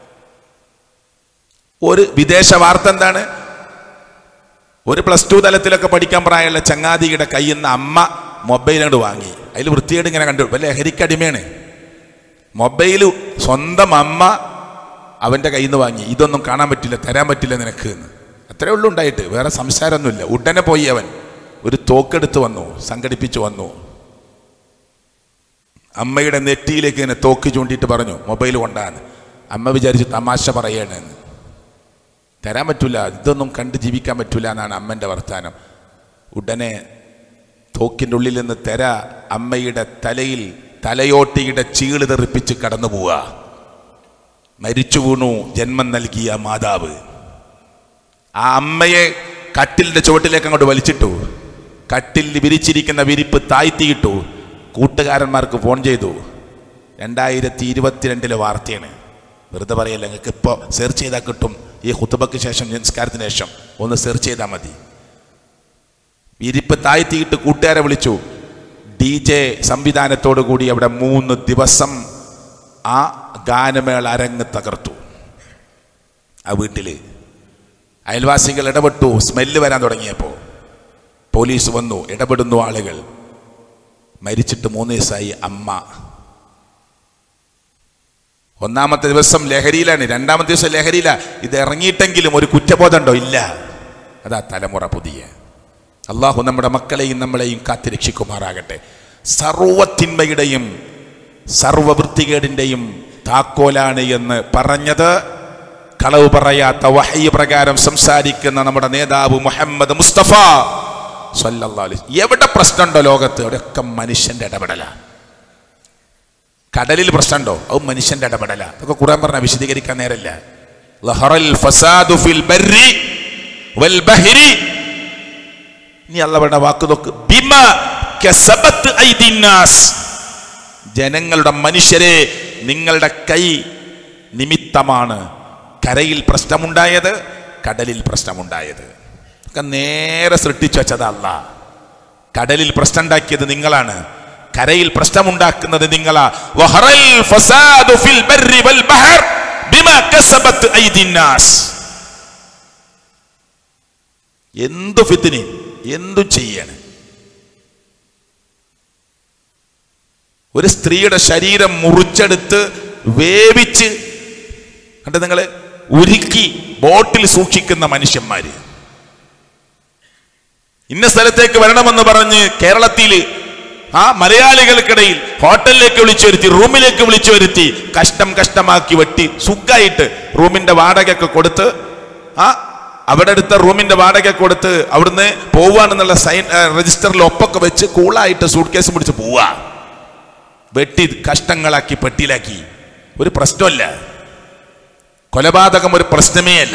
ഒരു വിദേശ വാർത്ത എന്താണ് ഒരു പ്ലസ് ടു തലത്തിലൊക്കെ പഠിക്കാൻ പ്രായമുള്ള ചങ്ങാതിയുടെ കയ്യിൽ നിന്ന് അമ്മ മൊബൈൽ അങ്ങോട്ട് വാങ്ങി അതിൽ വൃത്തിയായിട്ട് ഇങ്ങനെ കണ്ടു ഇപ്പം ലഹരിക്ക് അടിമയാണ് മൊബൈൽ സ്വന്തം അമ്മ അവൻ്റെ കയ്യിൽ നിന്ന് വാങ്ങി ഇതൊന്നും കാണാൻ പറ്റില്ല തരാൻ പറ്റില്ല നിനക്ക് എന്ന് അത്രേ ഉള്ളൂ ഉണ്ടായിട്ട് വേറെ സംസാരമൊന്നുമില്ല ഉടനെ പോയി അവൻ ഒരു തോക്കെടുത്ത് വന്നു സംഘടിപ്പിച്ചു വന്നു അമ്മയുടെ നെറ്റിയിലേക്ക് ഇങ്ങനെ തോക്ക് ചൂണ്ടിയിട്ട് പറഞ്ഞു മൊബൈൽ കൊണ്ടാണ് അമ്മ വിചാരിച്ച് തമാശ പറയണെന്ന് തരാൻ പറ്റൂല ഇതൊന്നും കണ്ട് ജീവിക്കാൻ പറ്റൂല എന്നാണ് അമ്മൻ്റെ വർത്താനം ഉടനെ തോക്കിൻ്റെ ഉള്ളിൽ നിന്ന് തെര അമ്മയുടെ തലയിൽ തലയോട്ടിയുടെ ചീള് തെറിപ്പിച്ച് കടന്നു പോവുക മരിച്ചു വീണു ജന്മം നൽകിയ മാതാവ് ആ അമ്മയെ കട്ടിലിന്റെ ചുവട്ടിലേക്ക് അങ്ങോട്ട് വലിച്ചിട്ടു കട്ടിൽ വിരിച്ചിരിക്കുന്ന വിരിപ്പ് താഴ്ത്തിയിട്ടു കൂട്ടുകാരന്മാർക്ക് ഫോൺ ചെയ്തു രണ്ടായിരത്തി ഇരുപത്തിരണ്ടിലെ വാർത്തയാണ് വെറുതെ പറയല്ല നിങ്ങൾക്ക് ഇപ്പോൾ സെർച്ച് ചെയ്താൽ കിട്ടും ഈ ഹുത്തുബക്ക് ശേഷം നിസ്കാരത്തിന് ശേഷം ഒന്ന് സെർച്ച് ചെയ്താൽ മതി വിരിപ്പ് താഴ്ത്തിയിട്ട് കൂട്ടുകാരെ വിളിച്ചു ഡി ജെ സംവിധാനത്തോടു കൂടി അവിടെ മൂന്ന് ദിവസം ആ ഗാനമേള അരങ്ങ് തകർത്തു ആ വീട്ടിൽ അയൽവാസികൾ ഇടപെട്ടു സ്മെല്ല് വരാൻ തുടങ്ങിയപ്പോൾ പോലീസ് വന്നു ഇടപെടുന്നു ആളുകൾ മരിച്ചിട്ട് മൂന്ന് ദിവസമായി അമ്മ ഒന്നാമത്തെ ദിവസം ലഹരിയിലാണ് രണ്ടാമത്തെ ദിവസം ലഹരിയില്ല ഇത് ഇറങ്ങിയിട്ടെങ്കിലും ഒരു കുറ്റബോധമുണ്ടോ ഇല്ല അതാ തലമുറ പുതിയ അള്ളാഹു നമ്മുടെ മക്കളെയും നമ്മളെയും കാത്തിരക്ഷിക്കുമാറാകട്ടെ സർവത്തിന്മയുടെയും സർവവൃത്തികേടിൻ്റെയും താക്കോലാണ് എന്ന് പറഞ്ഞത് കളവ് പറയാത്ത വഹയ പ്രകാരം സംസാരിക്കുന്ന നമ്മുടെ നേതാവ് മുഹമ്മദ് മുസ്തഫ സല്ലല്ലാഹു അലൈഹി വസല്ലം. എവിടെ പ്രശ്നമുണ്ടോ ലോകത്ത് അവിടെയൊക്കെ മനുഷ്യന്റെ ഇടപെടല കടലിൽ പ്രശ്നമുണ്ടോ അത് മനുഷ്യന്റെ ഇടപെടല അതൊക്കെ ഖുർആൻ പറഞ്ഞ വിശദീകരിക്കാൻ നേരല്ല ലഹറൽ ഫസാദു ഫിൽ ബർരി വൽ ബഹരി ഇനി അള്ളവരുടെ വാക്ക് നോക്ക് ബിമ കസബത്ത് ഐദിന്നാസ് ജനങ്ങളുടെ മനുഷ്യരെ നിങ്ങളുടെ കൈ നിമിത്തമാണ് കരയിൽ പ്രശ്നമുണ്ടായത് കടലിൽ പ്രശ്നമുണ്ടായത് ഒക്കെ നേരെ സൃഷ്ടിച്ചു വെച്ചതല്ല കടലിൽ പ്രശ്നം ഉണ്ടാക്കിയത് നിങ്ങളാണ് കരയിൽ പ്രശ്നമുണ്ടാക്കുന്നത് നിങ്ങളാ വഹറൽ ഫസാദു ഫിൽ ബർരി വൽ ബഹർ ബിമാ കസബത്ത് ഐദിന്നാസ് എന്തു ഫിത്തിനി എന്തു ചെയ്യാണ് ഒരു സ്ത്രീയുടെ ശരീരം മുറിച്ചെടുത്ത് വേവിച്ച് കണ്ട നിങ്ങൾ ഉരുക്കി ബോട്ടിൽ സൂക്ഷിക്കുന്ന മനുഷ്യന്മാര് ഇന്ന സ്ഥലത്തേക്ക് വരണമെന്ന് പറഞ്ഞ് കേരളത്തിൽ ആ മലയാളികൾക്കിടയിൽ ഹോട്ടലിലേക്ക് വിളിച്ചു വരുത്തി റൂമിലേക്ക് വിളിച്ചു വരുത്തി കഷ്ടം കഷ്ടമാക്കി വെട്ടി സുഖമായിട്ട് റൂമിന്റെ വാടകയൊക്കെ കൊടുത്ത് ആ അവിടെ അടുത്ത റൂമിന്റെ വാടക കൊടുത്ത് അവിടുന്ന് പോവാണെന്നുള്ള സൈൻ ആ, രജിസ്റ്ററിൽ ഒപ്പൊക്കെ വെച്ച് കൂളായിട്ട് സൂട്ട് കേസ് പിടിച്ച് പോവാ വെട്ടി കഷ്ടങ്ങളാക്കി പെട്ടിയിലാക്കി ഒരു പ്രശ്നമല്ല കൊലപാതകം ഒരു പ്രശ്നമേ അല്ല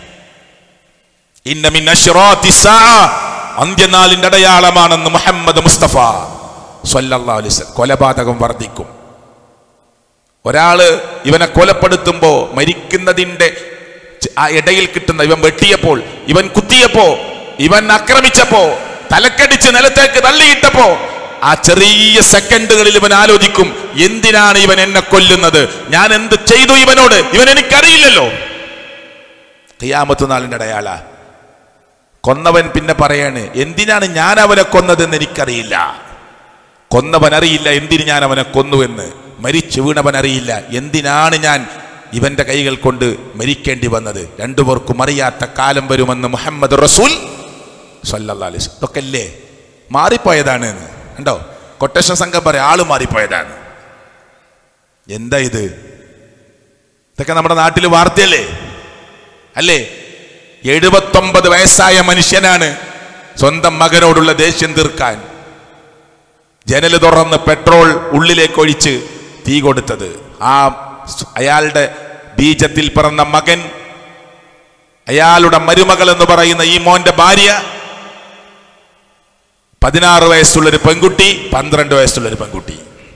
ഇന്ന മിൻ അശ്റാത്തി സാഅ അന്ത്യനാളിന്റെ അടയാളമാണെന്ന് മുഹമ്മദ് മുസ്തഫ സ്വല്ലല്ലാഹു അലൈഹി വസല്ലം കൊലപാതകം വർദ്ധിക്കും ഒരാള് ഇവനെ കൊലപ്പെടുത്തുമ്പോ മരിക്കുന്നതിന്റെ ച- ആ ഇടയിൽ കിട്ടുന്ന ഇവൻ വെട്ടിയപ്പോൾ ഇവൻ കുത്തിയപ്പോ ഇവൻ ആക്രമിച്ചപ്പോ തലക്കടിച്ച് നിലത്തേക്ക് തള്ളിയിട്ടപ്പോ ആ ചെറിയ സെക്കൻഡുകളിൽ ഇവൻ ആലോചിക്കും എന്തിനാണ് ഇവൻ എന്നെ കൊല്ലുന്നത് ഞാൻ എന്ത് ചെയ്തു ഇവനോട് ഇവൻ എനിക്കറിയില്ലല്ലോ ഖിയാമത്ത് നാളിന്റെ അടയാള കൊന്നവൻ പിന്നെ പറയാണ് എന്തിനാണ് ഞാൻ അവനെ കൊന്നതെന്ന് എനിക്കറിയില്ല കൊന്നവൻ അറിയില്ല എന്തിന് ഞാൻ അവനെ കൊന്നുവെന്ന് മരിച്ചു വീണവൻ അറിയില്ല എന്തിനാണ് ഞാൻ ഇവന്റെ കൈകൾ കൊണ്ട് മരിക്കേണ്ടി വന്നത് രണ്ടുപേർക്കും അറിയാത്ത കാലം വരുമെന്ന് മുഹമ്മദ് റസൂൽ സല്ലല്ലാഹു അലൈഹി വസല്ലം. ഇതൊക്കെ അല്ലേ മാറിപ്പോയതാണ് എന്ന് കണ്ടോ കൊട്ടേഷൻ സംഘം പറയാം ആള് മാറിപ്പോയതാണ് എന്താ ഇത് ഇതൊക്കെ നമ്മുടെ നാട്ടിൽ വാർത്തയല്ലേ അല്ലേ എഴുപത്തൊമ്പത് വയസ്സായ മനുഷ്യനാണ് സ്വന്തം മകനോടുള്ള ദേഷ്യം തീർക്കാൻ ജനൽ തുറന്ന് പെട്രോൾ ഉള്ളിലേക്ക് ഒഴിച്ച് തീ കൊടുത്തത് ആ സ് അയാളുടെ ബീജത്തിൽ പിറന്ന മകൻ അയാളുടെ മരുമകൾ എന്ന് പറയുന്ന ഈ മോന്റെ ഭാര്യ പതിനാറ് വയസ്സുള്ളൊരു പെൺകുട്ടി പന്ത്രണ്ട് വയസ്സുള്ളൊരു പെൺകുട്ടി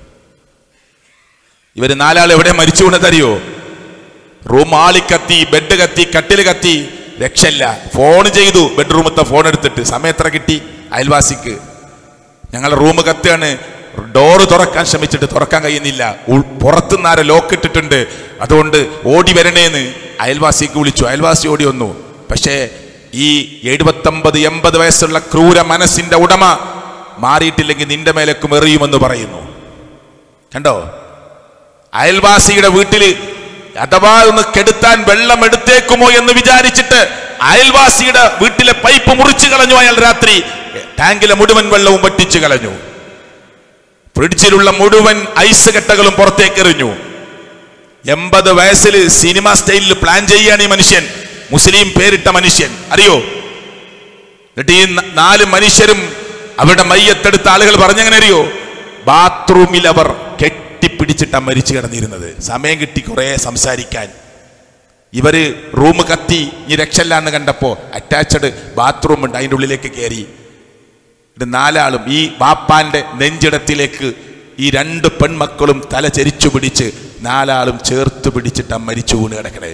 ഇവര് നാലാൾ എവിടെ മരിച്ചു വീണതറിയോ റൂം ആളി കത്തി ബെഡ് കത്തി കട്ടിൽ കത്തി രക്ഷല്ല ഫോൺ ചെയ്തു ബെഡ്റൂമത്തെ ഫോൺ എടുത്തിട്ട് സമയം എത്ര കിട്ടി അയൽവാസിക്ക് ഞങ്ങളുടെ റൂം കത്തുകയാണ് ഡോറ് തുറക്കാൻ ശ്രമിച്ചിട്ട് തുറക്കാൻ കഴിയുന്നില്ല ഉൾ- പുറത്തുനിന്ന് ആരെ ലോക്ക് ഇട്ടിട്ടുണ്ട് അതുകൊണ്ട് ഓടി വരണേന്ന് അയൽവാസിക്ക് വിളിച്ചു അയൽവാസി ഓടി വന്നു പക്ഷേ ഈ എഴുപത്തൊമ്പത് എൺപത് വയസ്സുള്ള ക്രൂര മനസ്സിന്റെ ഉടമ മാറിയിട്ടില്ലെങ്കിൽ നിന്റെ മേലേക്കും എറിയുമെന്ന് പറയുന്നു കണ്ടോ അയൽവാസിയുടെ വീട്ടില് അഥവാ ഒന്ന് കെടുത്താൻ വെള്ളം എടുത്തേക്കുമോ എന്ന് വിചാരിച്ചിട്ട് അയൽവാസിയുടെ വീട്ടിലെ പൈപ്പ് മുറിച്ചു കളഞ്ഞു അയാൾ രാത്രി ടാങ്കിലെ മുഴുവൻ വെള്ളവും വറ്റിച്ചു കളഞ്ഞു ഫ്രിഡ്ജിലുള്ള മുഴുവൻ ഐസ് കെട്ടകളും പുറത്തേക്ക് എറിഞ്ഞു എൺപത് വയസ്സിൽ സിനിമ സ്റ്റൈലിൽ പ്ലാൻ ചെയ്യാണ് ഈ മനുഷ്യൻ മുസ്ലിം പേരിട്ട മനുഷ്യൻ അറിയോ എന്നിട്ട് ഈ ന- നാല് മനുഷ്യരും അവരുടെ മയ്യത്തെടുത്ത ആളുകൾ പറഞ്ഞെങ്ങനെ അറിയോ ബാത്റൂമിൽ അവർ കെട്ടിപ്പിടിച്ചിട്ടാ മരിച്ചു കിടന്നിരുന്നത് സമയം കിട്ടി കുറെ സംസാരിക്കാൻ ഇവര് റൂം കത്തി ഇനി രക്ഷല്ലാന്ന് കണ്ടപ്പോ അറ്റാച്ച്ഡ് ബാത്റൂം ഉണ്ട് അതിൻ്റെ ഉള്ളിലേക്ക് കയറി ഇത് നാലാളും ഈ ബാപ്പാന്റെ നെഞ്ചിടത്തിലേക്ക് ഈ രണ്ട് പെൺമക്കളും തല ചരിച്ചു പിടിച്ച് നാലാളും ചേർത്ത് പിടിച്ചിട്ടാ മരിച്ചു വീണ് കിടക്കണേ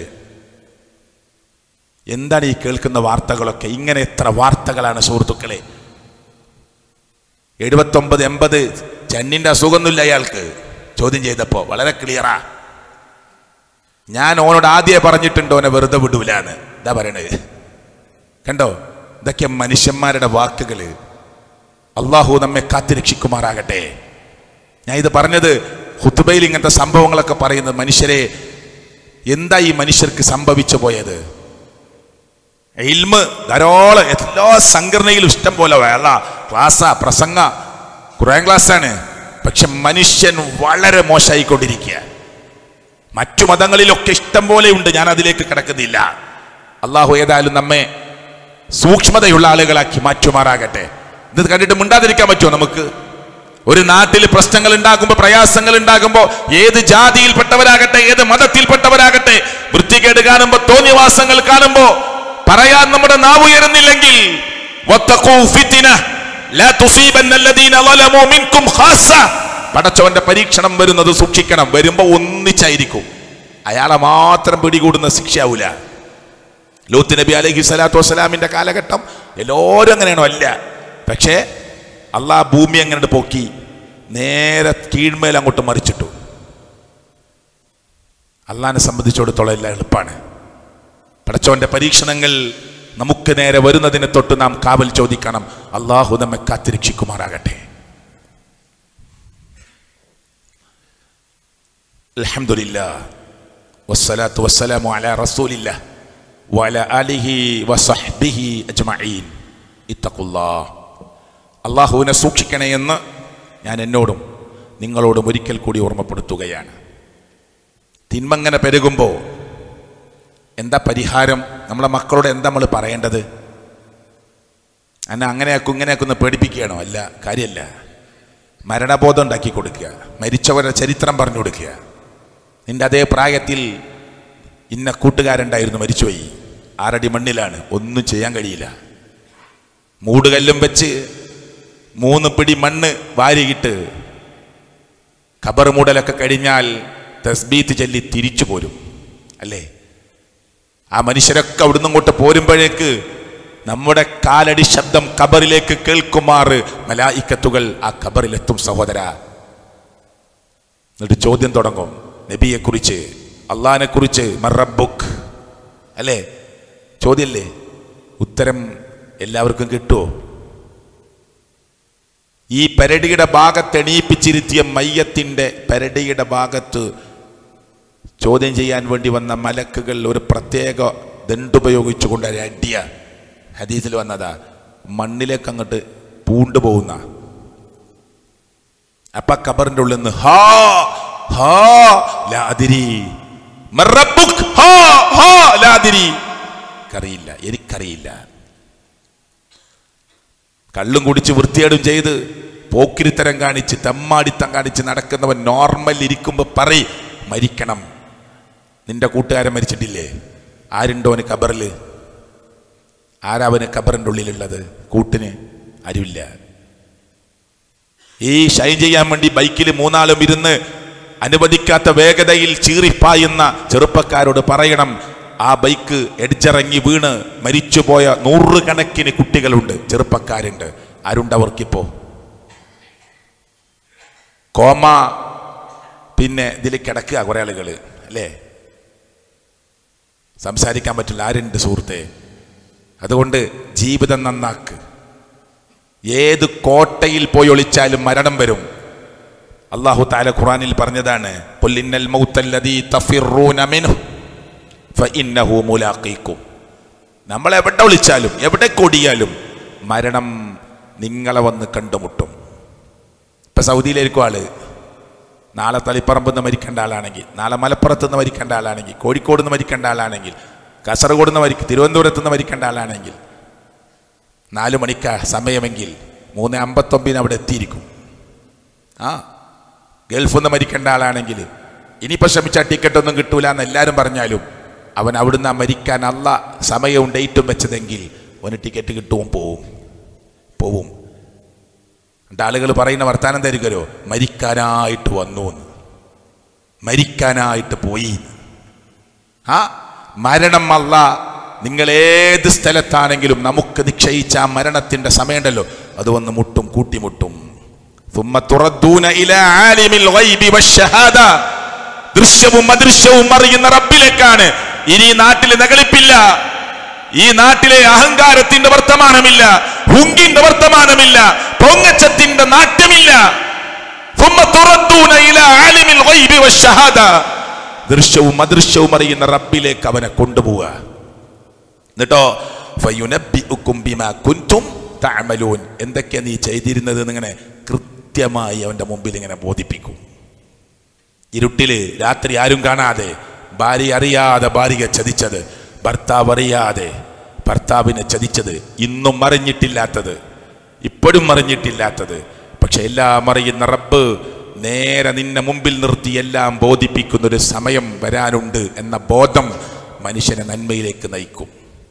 എന്താണ് ഈ കേൾക്കുന്ന വാർത്തകളൊക്കെ ഇങ്ങനെ എത്ര വാർത്തകളാണ് സുഹൃത്തുക്കളെ എഴുപത്തൊമ്പത് എൺപത് ചെന്നിന്റെ അസുഖമൊന്നുമില്ല അയാൾക്ക് ചോദ്യം ചെയ്തപ്പോ വളരെ ക്ലിയറാ ഞാൻ ഓനോട് ആദ്യമേ പറഞ്ഞിട്ടുണ്ട് ഓനെ വെറുതെ വിടൂലാന്ന് എന്താ പറയണത് കണ്ടോ ഇതൊക്കെ മനുഷ്യന്മാരുടെ വാക്കുകള് അള്ളാഹു നമ്മെ കാത്തിരക്ഷിക്കുമാറാകട്ടെ ഞാൻ ഇത് പറഞ്ഞത് ഹുത്തുബയിൽ ഇങ്ങനത്തെ സംഭവങ്ങളൊക്കെ പറയുന്നത് മനുഷ്യരെ എന്താ ഈ മനുഷ്യർക്ക് സംഭവിച്ചു പോയത് ഇൽമ് ധാരാളം എല്ലാ സംഘടനയിലും ഇഷ്ടം പോലെ വേള ക്ലാസ്സാ പ്രസംഗ ഖുറാൻ ക്ലാസ്സാണ് പക്ഷെ മനുഷ്യൻ വളരെ മോശമായിക്കൊണ്ടിരിക്കുക മറ്റു മതങ്ങളിലൊക്കെ ഇഷ്ടം പോലെ ഉണ്ട് ഞാൻ അതിലേക്ക് കിടക്കുന്നില്ല അള്ളാഹു ഏതായാലും നമ്മെ സൂക്ഷ്മതയുള്ള ആളുകളാക്കി മാറ്റുമാറാകട്ടെ ഇത് കണ്ടിട്ട് മിണ്ടാതിരിക്കാൻ പറ്റുമോ നമുക്ക് ഒരു നാട്ടിൽ പ്രശ്നങ്ങൾ ഉണ്ടാകുമ്പോൾ പ്രയാസങ്ങൾ ഉണ്ടാകുമ്പോൾ ഏത് ജാതിയിൽപ്പെട്ടവരാകട്ടെ ഏത് മതത്തിൽപ്പെട്ടവരാകട്ടെ വൃത്തികേട് കാണുമ്പോൾ തോന്നിവാസങ്ങൾ കാണുമ്പോൾ പറയാൻ നമ്മുടെ നാവ് ഉയരുന്നില്ലെങ്കിൽ വത്തഖൂ ഫിത്ന ലാ തുസീബന്ന അല്ലദീന ളലമൂ മിൻകും ഖാസ്സ പടച്ചവന്റെ പരീക്ഷണം വരുന്നത് സൂക്ഷിക്കണം വരുമ്പോ ഒന്നിച്ചായിരിക്കും അയാളെ മാത്രം പിടികൂടുന്ന ശിക്ഷയാവൂല ലൂത്ത് നബി അലൈഹി സ്വലാത്തു വസ്സലാമിന്റെ കാലഘട്ടം എല്ലാവരും അങ്ങനെയാണോ അല്ല പക്ഷേ അള്ളാഹ് ഭൂമി അങ്ങനെ പോക്കി നേരെ കീഴ്മേൽ അങ്ങോട്ട് മറിച്ചിട്ടു അള്ളാഹിനെ സംബന്ധിച്ചിടത്തോളം എല്ലാം എളുപ്പമാണ് പടച്ചോന്റെ പരീക്ഷണങ്ങൾ നമുക്ക് നേരെ വരുന്നതിനെ തൊട്ട് നാം കാവൽ ചോദിക്കണം അള്ളാഹു നമ്മെ കാത്തിരക്ഷിക്കുമാറാകട്ടെ അൽഹംദുലില്ലാ വസ്സലാത്തു വസ്സലാമു അലാ റസൂലില്ലാ വഅല ആലിഹി വസഹ്ബിഹി അജ്മഈൻ ഇത്തഖുല്ലാ അള്ളാഹുവിനെ സൂക്ഷിക്കണേ എന്ന് ഞാൻ എന്നോടും നിങ്ങളോടും ഒരിക്കൽ കൂടി ഓർമ്മപ്പെടുത്തുകയാണ് തിന്മങ്ങനെ പെരുകുമ്പോൾ എന്താ പരിഹാരം നമ്മളെ മക്കളോട് എന്താ നമ്മൾ പറയേണ്ടത് എന്നെ അങ്ങനെയാക്കും ഇങ്ങനെയാക്കും എന്ന് പേടിപ്പിക്കുകയാണോ അല്ല കാര്യമല്ല മരണബോധം ഉണ്ടാക്കി കൊടുക്കുക മരിച്ചവരുടെ ചരിത്രം പറഞ്ഞു കൊടുക്കുക നിന്റെ അതേ പ്രായത്തിൽ ഇന്ന കൂട്ടുകാരുണ്ടായിരുന്നു മരിച്ചുപോയി ആറടി മണ്ണിലാണ് ഒന്നും ചെയ്യാൻ കഴിയില്ല മൂടുകല്ലും വെച്ച് മൂന്ന് പിടി മണ്ണ് വാരിയിട്ട് ഖബർ മൂടലൊക്കെ കഴിഞ്ഞാൽ തസ്ബീത്ത് ചൊല്ലി തിരിച്ചു പോരും അല്ലേ ആ മനുഷ്യരൊക്കെ അവിടുന്ന് ഇങ്ങോട്ട് പോരുമ്പോഴേക്ക് നമ്മുടെ കാലടി ശബ്ദം ഖബറിലേക്ക് കേൾക്കുമാറ് മലായിക്കത്തുകൾ ആ ഖബറിലെത്തും സഹോദര എന്നിട്ട് ചോദ്യം തുടങ്ങും നബിയെ കുറിച്ച് അള്ളഹാനെ കുറിച്ച് മറബുക്ക് അല്ലേ ചോദ്യല്ലേ ഉത്തരം എല്ലാവർക്കും കിട്ടുമോ ഈ പരടിയുടെ ഭാഗത്ത് എണീപ്പിച്ചിരുത്തിയ മയ്യത്തിൻ്റെ പരടിയുടെ ഭാഗത്ത് ചോദ്യം ചെയ്യാൻ വേണ്ടി വന്ന മലക്കുകൾ ഒരു പ്രത്യേക ദണ്ടുപയോഗിച്ചുകൊണ്ട് ഒരു അടിയ ഹദീസിൽ വന്നതാ മണ്ണിലേക്ക് അങ്ങോട്ട് പൂണ്ടുപോകുന്ന അപ്പൊ കബറിന്റെ ഉള്ളിൽ നിന്ന് ഹാ ഹാ ലാതിരി മറബുക്ക് ഹാ ഹാ ലാതിരി എനിക്കറിയില്ല എനിക്കറിയില്ല കള്ളും കുടിച്ച് വൃത്തിയേടും ചെയ്ത് പോക്കിരിത്തരം കാണിച്ച് തെമ്മാടിത്തം കാണിച്ച് നടക്കുന്നവൻ നോർമൽ ഇരിക്കുമ്പോൾ പറയും മരിക്കണം നിന്റെ കൂട്ടുകാരൻ മരിച്ചിട്ടില്ലേ ആരുണ്ടോ അവന് കബറിൽ ആരാ അവന് കബറിൻ്റെ ഉള്ളിലുള്ളത് കൂട്ടിന് ആരുമില്ല ഈ ഷൈൻ ചെയ്യാൻ വേണ്ടി ബൈക്കിൽ മൂന്നാളും ഇരുന്ന് അനുവദിക്കാത്ത വേഗതയിൽ ചീറിപ്പായുന്ന ചെറുപ്പക്കാരോട് പറയണം ആ ബൈക്ക് എടിച്ചിറങ്ങി വീണ് മരിച്ചുപോയ നൂറുകണക്കിന് കുട്ടികളുണ്ട് ചെറുപ്പക്കാരുണ്ട് ആരുണ്ട് അവർക്കിപ്പോ കോമ പിന്നെ ഇതിൽ കിടക്കുക കുറെ ആളുകൾ അല്ലേ സംസാരിക്കാൻ പറ്റില്ല ആരുണ്ട് സുഹൃത്തെ അതുകൊണ്ട് ജീവിതം നന്നാക്ക് ഏത് കോട്ടയിൽ പോയി ഒളിച്ചാലും മരണം വരും അള്ളാഹു താല ഖുറാനിൽ പറഞ്ഞതാണ് "ഖുൽ മൗത്തല്ലദീ തഫിറൂന മിൻഹു ഫഇന്നഹു മുലാഖീക്കും നമ്മൾ എവിടെ ഒളിച്ചാലും എവിടെ കൊടിയാലും മരണം നിങ്ങളെ വന്ന് കണ്ടുമുട്ടും ഇപ്പം സൗദിയിലായിരിക്കും ആള് നാളെ തളിപ്പറമ്പ് നിന്ന് മരിക്കേണ്ട ആളാണെങ്കിൽ നാളെ മലപ്പുറത്ത് നിന്ന് മരിക്കേണ്ട ആളാണെങ്കിൽ കോഴിക്കോട് നിന്ന് മരിക്കേണ്ട ആളാണെങ്കിൽ കാസർഗോഡ് നിന്ന് മരിക്കും തിരുവനന്തപുരത്ത് നിന്ന് മരിക്കേണ്ട ആളാണെങ്കിൽ നാല് മണിക്കാ സമയമെങ്കിൽ മൂന്ന് അമ്പത്തൊമ്പതിന് അവിടെ എത്തിയിരിക്കും ആ ഗൾഫിൽ നിന്ന് മരിക്കേണ്ട ആളാണെങ്കിൽ ഇനിയിപ്പോൾ ശ്രമിച്ചാൽ ടിക്കറ്റ് ഒന്നും കിട്ടൂല എന്ന് എല്ലാവരും പറഞ്ഞാലും അവൻ അവിടുന്ന് ആ മരിക്കാൻ അല്ല സമയവും ഡേറ്റും വെച്ചതെങ്കിൽ അവന് ടിക്കറ്റ് കിട്ടുവും പോവും പോവും എന്നിട്ട് ആളുകൾ പറയുന്ന വർത്താനം തരികരോ മരിക്കാനായിട്ട് വന്നു എന്ന് മരിക്കാനായിട്ട് പോയി എന്ന്. ആ മരണം അല്ല നിങ്ങൾ ഏത് സ്ഥലത്താണെങ്കിലും നമുക്ക് നിശ്ചയിച്ച ആ മരണത്തിന്റെ സമയമുണ്ടല്ലോ അത് വന്ന് മുട്ടും കൂട്ടിമുട്ടും ثم تردون إلى عالم الغيب والشهادة ദൃശ്യവും അദൃശ്യവും അറിയുന്ന റബ്ബിലേക്കാണ് ഇനി ഈ നാട്ടിൽ നകളിപ്പില്ല ഈ നാട്ടിലെ അഹങ്കാരത്തിന്റെ വർത്തമാനമില്ല ഹുങ്കിന്റെ വർത്തമാനമില്ല പൊങ്ങച്ചത്തിന്റെ നാട്യമില്ല ثم تردون إلى عالم الغيب والشهادة ദൃശ്യവും അദൃശ്യവും അറിയുന്ന റബ്ബിലേക്ക് അവനെ കൊണ്ടുപോവുക എന്നിട്ടോ ഫയുനബ്ബിഉക്കും ബിമാ കുൻതും തഅമലൂൻ എന്തൊക്കെയാ നീ ചെയ്തിരുന്നത് എന്നിങ്ങനെ കൃത്യമായി അവന്റെ മുമ്പിൽ ഇങ്ങനെ ബോധിപ്പിക്കും ഇരുട്ടില് രാത്രി ആരും കാണാതെ ഭാര്യ അറിയാതെ ഭാര്യ ചതിച്ചത് ഭർത്താവ് അറിയാതെ ഭർത്താവിനെ ചതിച്ചത് ഇന്നും അറിഞ്ഞിട്ടില്ലാത്തത് ഇപ്പോഴും അറിഞ്ഞിട്ടില്ലാത്തത് പക്ഷെ എല്ലാം അറിയുന്ന റബ്ബ് നേരെ നിന്നെ മുമ്പിൽ നിർത്തി എല്ലാം ബോധിപ്പിക്കുന്ന ഒരു സമയം വരാനുണ്ട് എന്ന ബോധം മനുഷ്യനെ നന്മയിലേക്ക് നയിക്കും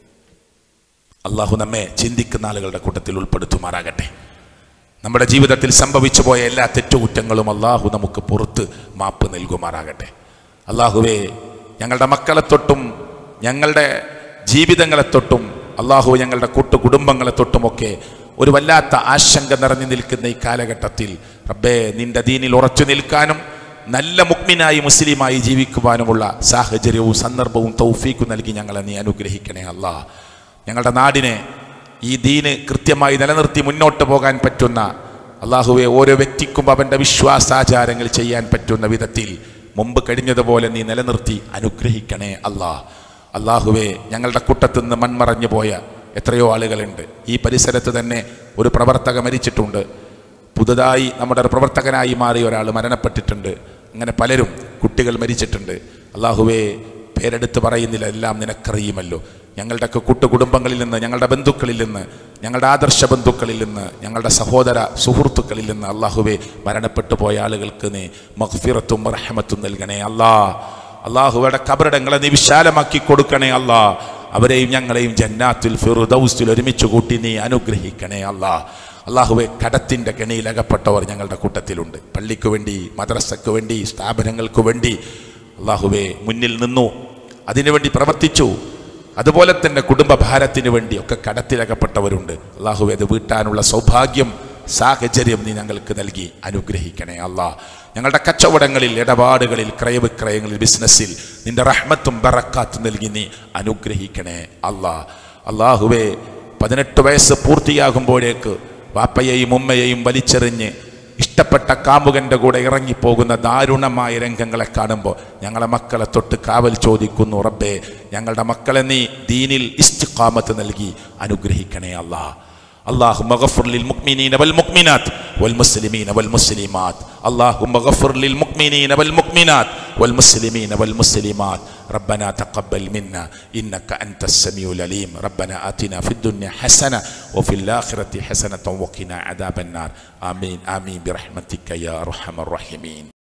അള്ളാഹു നമ്മെ ചിന്തിക്കുന്ന ആളുകളുടെ കൂട്ടത്തിൽ ഉൾപ്പെടുത്തുമാറാകട്ടെ നമ്മുടെ ജീവിതത്തിൽ സംഭവിച്ചു പോയ എല്ലാ തെറ്റുകുറ്റങ്ങളും അള്ളാഹു നമുക്ക് പുറത്ത് മാപ്പ് നൽകുമാറാകട്ടെ അള്ളാഹുവേ ഞങ്ങളുടെ മക്കളെ തൊട്ടും ഞങ്ങളുടെ ജീവിതങ്ങളെ തൊട്ടും അള്ളാഹു ഞങ്ങളുടെ കൂട്ടു കുടുംബങ്ങളെ തൊട്ടുമൊക്കെ ഒരു വല്ലാത്ത ആശങ്ക നിറഞ്ഞു നിൽക്കുന്ന ഈ കാലഘട്ടത്തിൽ റബ്ബേ നിന്റെ ദീനിൽ ഉറച്ചു നിൽക്കാനും നല്ല മുക്മിനായി മുസ്ലിമായി ജീവിക്കുവാനുമുള്ള സാഹചര്യവും സന്ദർഭവും തൗഫീക്കും നൽകി ഞങ്ങളെ നീ അനുഗ്രഹിക്കണേ അല്ലാ ഞങ്ങളുടെ നാടിനെ ഈ ദീന് കൃത്യമായി നിലനിർത്തി മുന്നോട്ട് പോകാൻ പറ്റുന്ന അള്ളാഹുവെ ഓരോ വ്യക്തിക്കും അവൻ്റെ വിശ്വാസാചാരങ്ങൾ ചെയ്യാൻ പറ്റുന്ന വിധത്തിൽ മുമ്പ് കഴിഞ്ഞതുപോലെ നീ നിലനിർത്തി അനുഗ്രഹിക്കണേ അല്ലാ അള്ളാഹുവെ ഞങ്ങളുടെ കൂട്ടത്തു നിന്ന് മൺമറഞ്ഞു പോയ എത്രയോ ആളുകളുണ്ട് ഈ പരിസരത്ത് തന്നെ ഒരു പ്രവർത്തക മരിച്ചിട്ടുണ്ട് പുതുതായി നമ്മുടെ ഒരു പ്രവർത്തകനായി മാറിയ ഒരാൾ മരണപ്പെട്ടിട്ടുണ്ട് അങ്ങനെ പലരും കുട്ടികൾ മരിച്ചിട്ടുണ്ട് അള്ളാഹുവേ പേരെടുത്ത് പറയുന്നില്ല എല്ലാം നിനക്കറിയുമല്ലോ ഞങ്ങളുടെയൊക്കെ കൂട്ടുകുടുംബങ്ങളിൽ നിന്ന് ഞങ്ങളുടെ ബന്ധുക്കളിൽ നിന്ന് ഞങ്ങളുടെ ആദർശ ബന്ധുക്കളിൽ നിന്ന് ഞങ്ങളുടെ സഹോദര സുഹൃത്തുക്കളിൽ നിന്ന് അള്ളാഹുവെ മരണപ്പെട്ടു പോയ ആളുകൾക്ക് നീ മഹ്ഫിറത്തും റഹമത്തും നൽകണേ അല്ലാ അള്ളാഹുവയുടെ കബറിടങ്ങളെ നീ വിശാലമാക്കി കൊടുക്കണേ അല്ലാ അവരെയും ഞങ്ങളെയും ജന്നാത്തിൽ ഫിറുദൗസിൽ ഒരുമിച്ച് കൂട്ടി നീ അനുഗ്രഹിക്കണേ അല്ലാ അള്ളാഹുവെ കടത്തിൻ്റെ കെണിയിൽ അകപ്പെട്ടവർ ഞങ്ങളുടെ കൂട്ടത്തിലുണ്ട് പള്ളിക്ക് വേണ്ടി മദ്രസക്ക് വേണ്ടി സ്ഥാപനങ്ങൾക്ക് വേണ്ടി അള്ളാഹുവെ മുന്നിൽ നിന്നു അതിനുവേണ്ടി പ്രവർത്തിച്ചു അതുപോലെ തന്നെ കുടുംബഭാരത്തിന് വേണ്ടി ഒക്കെ കടത്തിലകപ്പെട്ടവരുണ്ട് അള്ളാഹുവെ അത് വീട്ടാനുള്ള സൗഭാഗ്യം സാഹചര്യം നീ ഞങ്ങൾക്ക് നൽകി അനുഗ്രഹിക്കണേ അല്ലാ ഞങ്ങളുടെ കച്ചവടങ്ങളിൽ ഇടപാടുകളിൽ ക്രയവിക്രയങ്ങളിൽ ബിസിനസ്സിൽ നിന്റെ റഹ്മത്തും ബറക്കാത്തും നൽകി നീ അനുഗ്രഹിക്കണേ അല്ലാ അള്ളാഹുവെ പതിനെട്ട് വയസ്സ് പൂർത്തിയാകുമ്പോഴേക്ക് വാപ്പയെയും ഉമ്മയെയും വലിച്ചെറിഞ്ഞ് ഇഷ്ടപ്പെട്ട കാമുകന്റെ കൂടെ ഇറങ്ങിപ്പോകുന്ന ദാരുണമായ രംഗങ്ങളെ കാണുമ്പോൾ ഞങ്ങളെ മക്കളെ തൊട്ട് കാവൽ ചോദിക്കുന്നു റബ്ബേ ഞങ്ങളുടെ മക്കളെ നീ ദീനിൽ ഇസ്തിഖാമത്ത് നൽകി അനുഗ്രഹിക്കണേ അല്ലാ اللهم اغفر للمؤمنين والمؤمنات والمسلمين والمسلمات اللهم اغفر للمؤمنين والمؤمنات والمسلمين والمسلمات ربنا تقبل منا انك انت السميع العليم ربنا اتنا في الدنيا حسنه وفي الاخره حسنه وقنا عذاب النار امين امين برحمتك يا ارحم الراحمين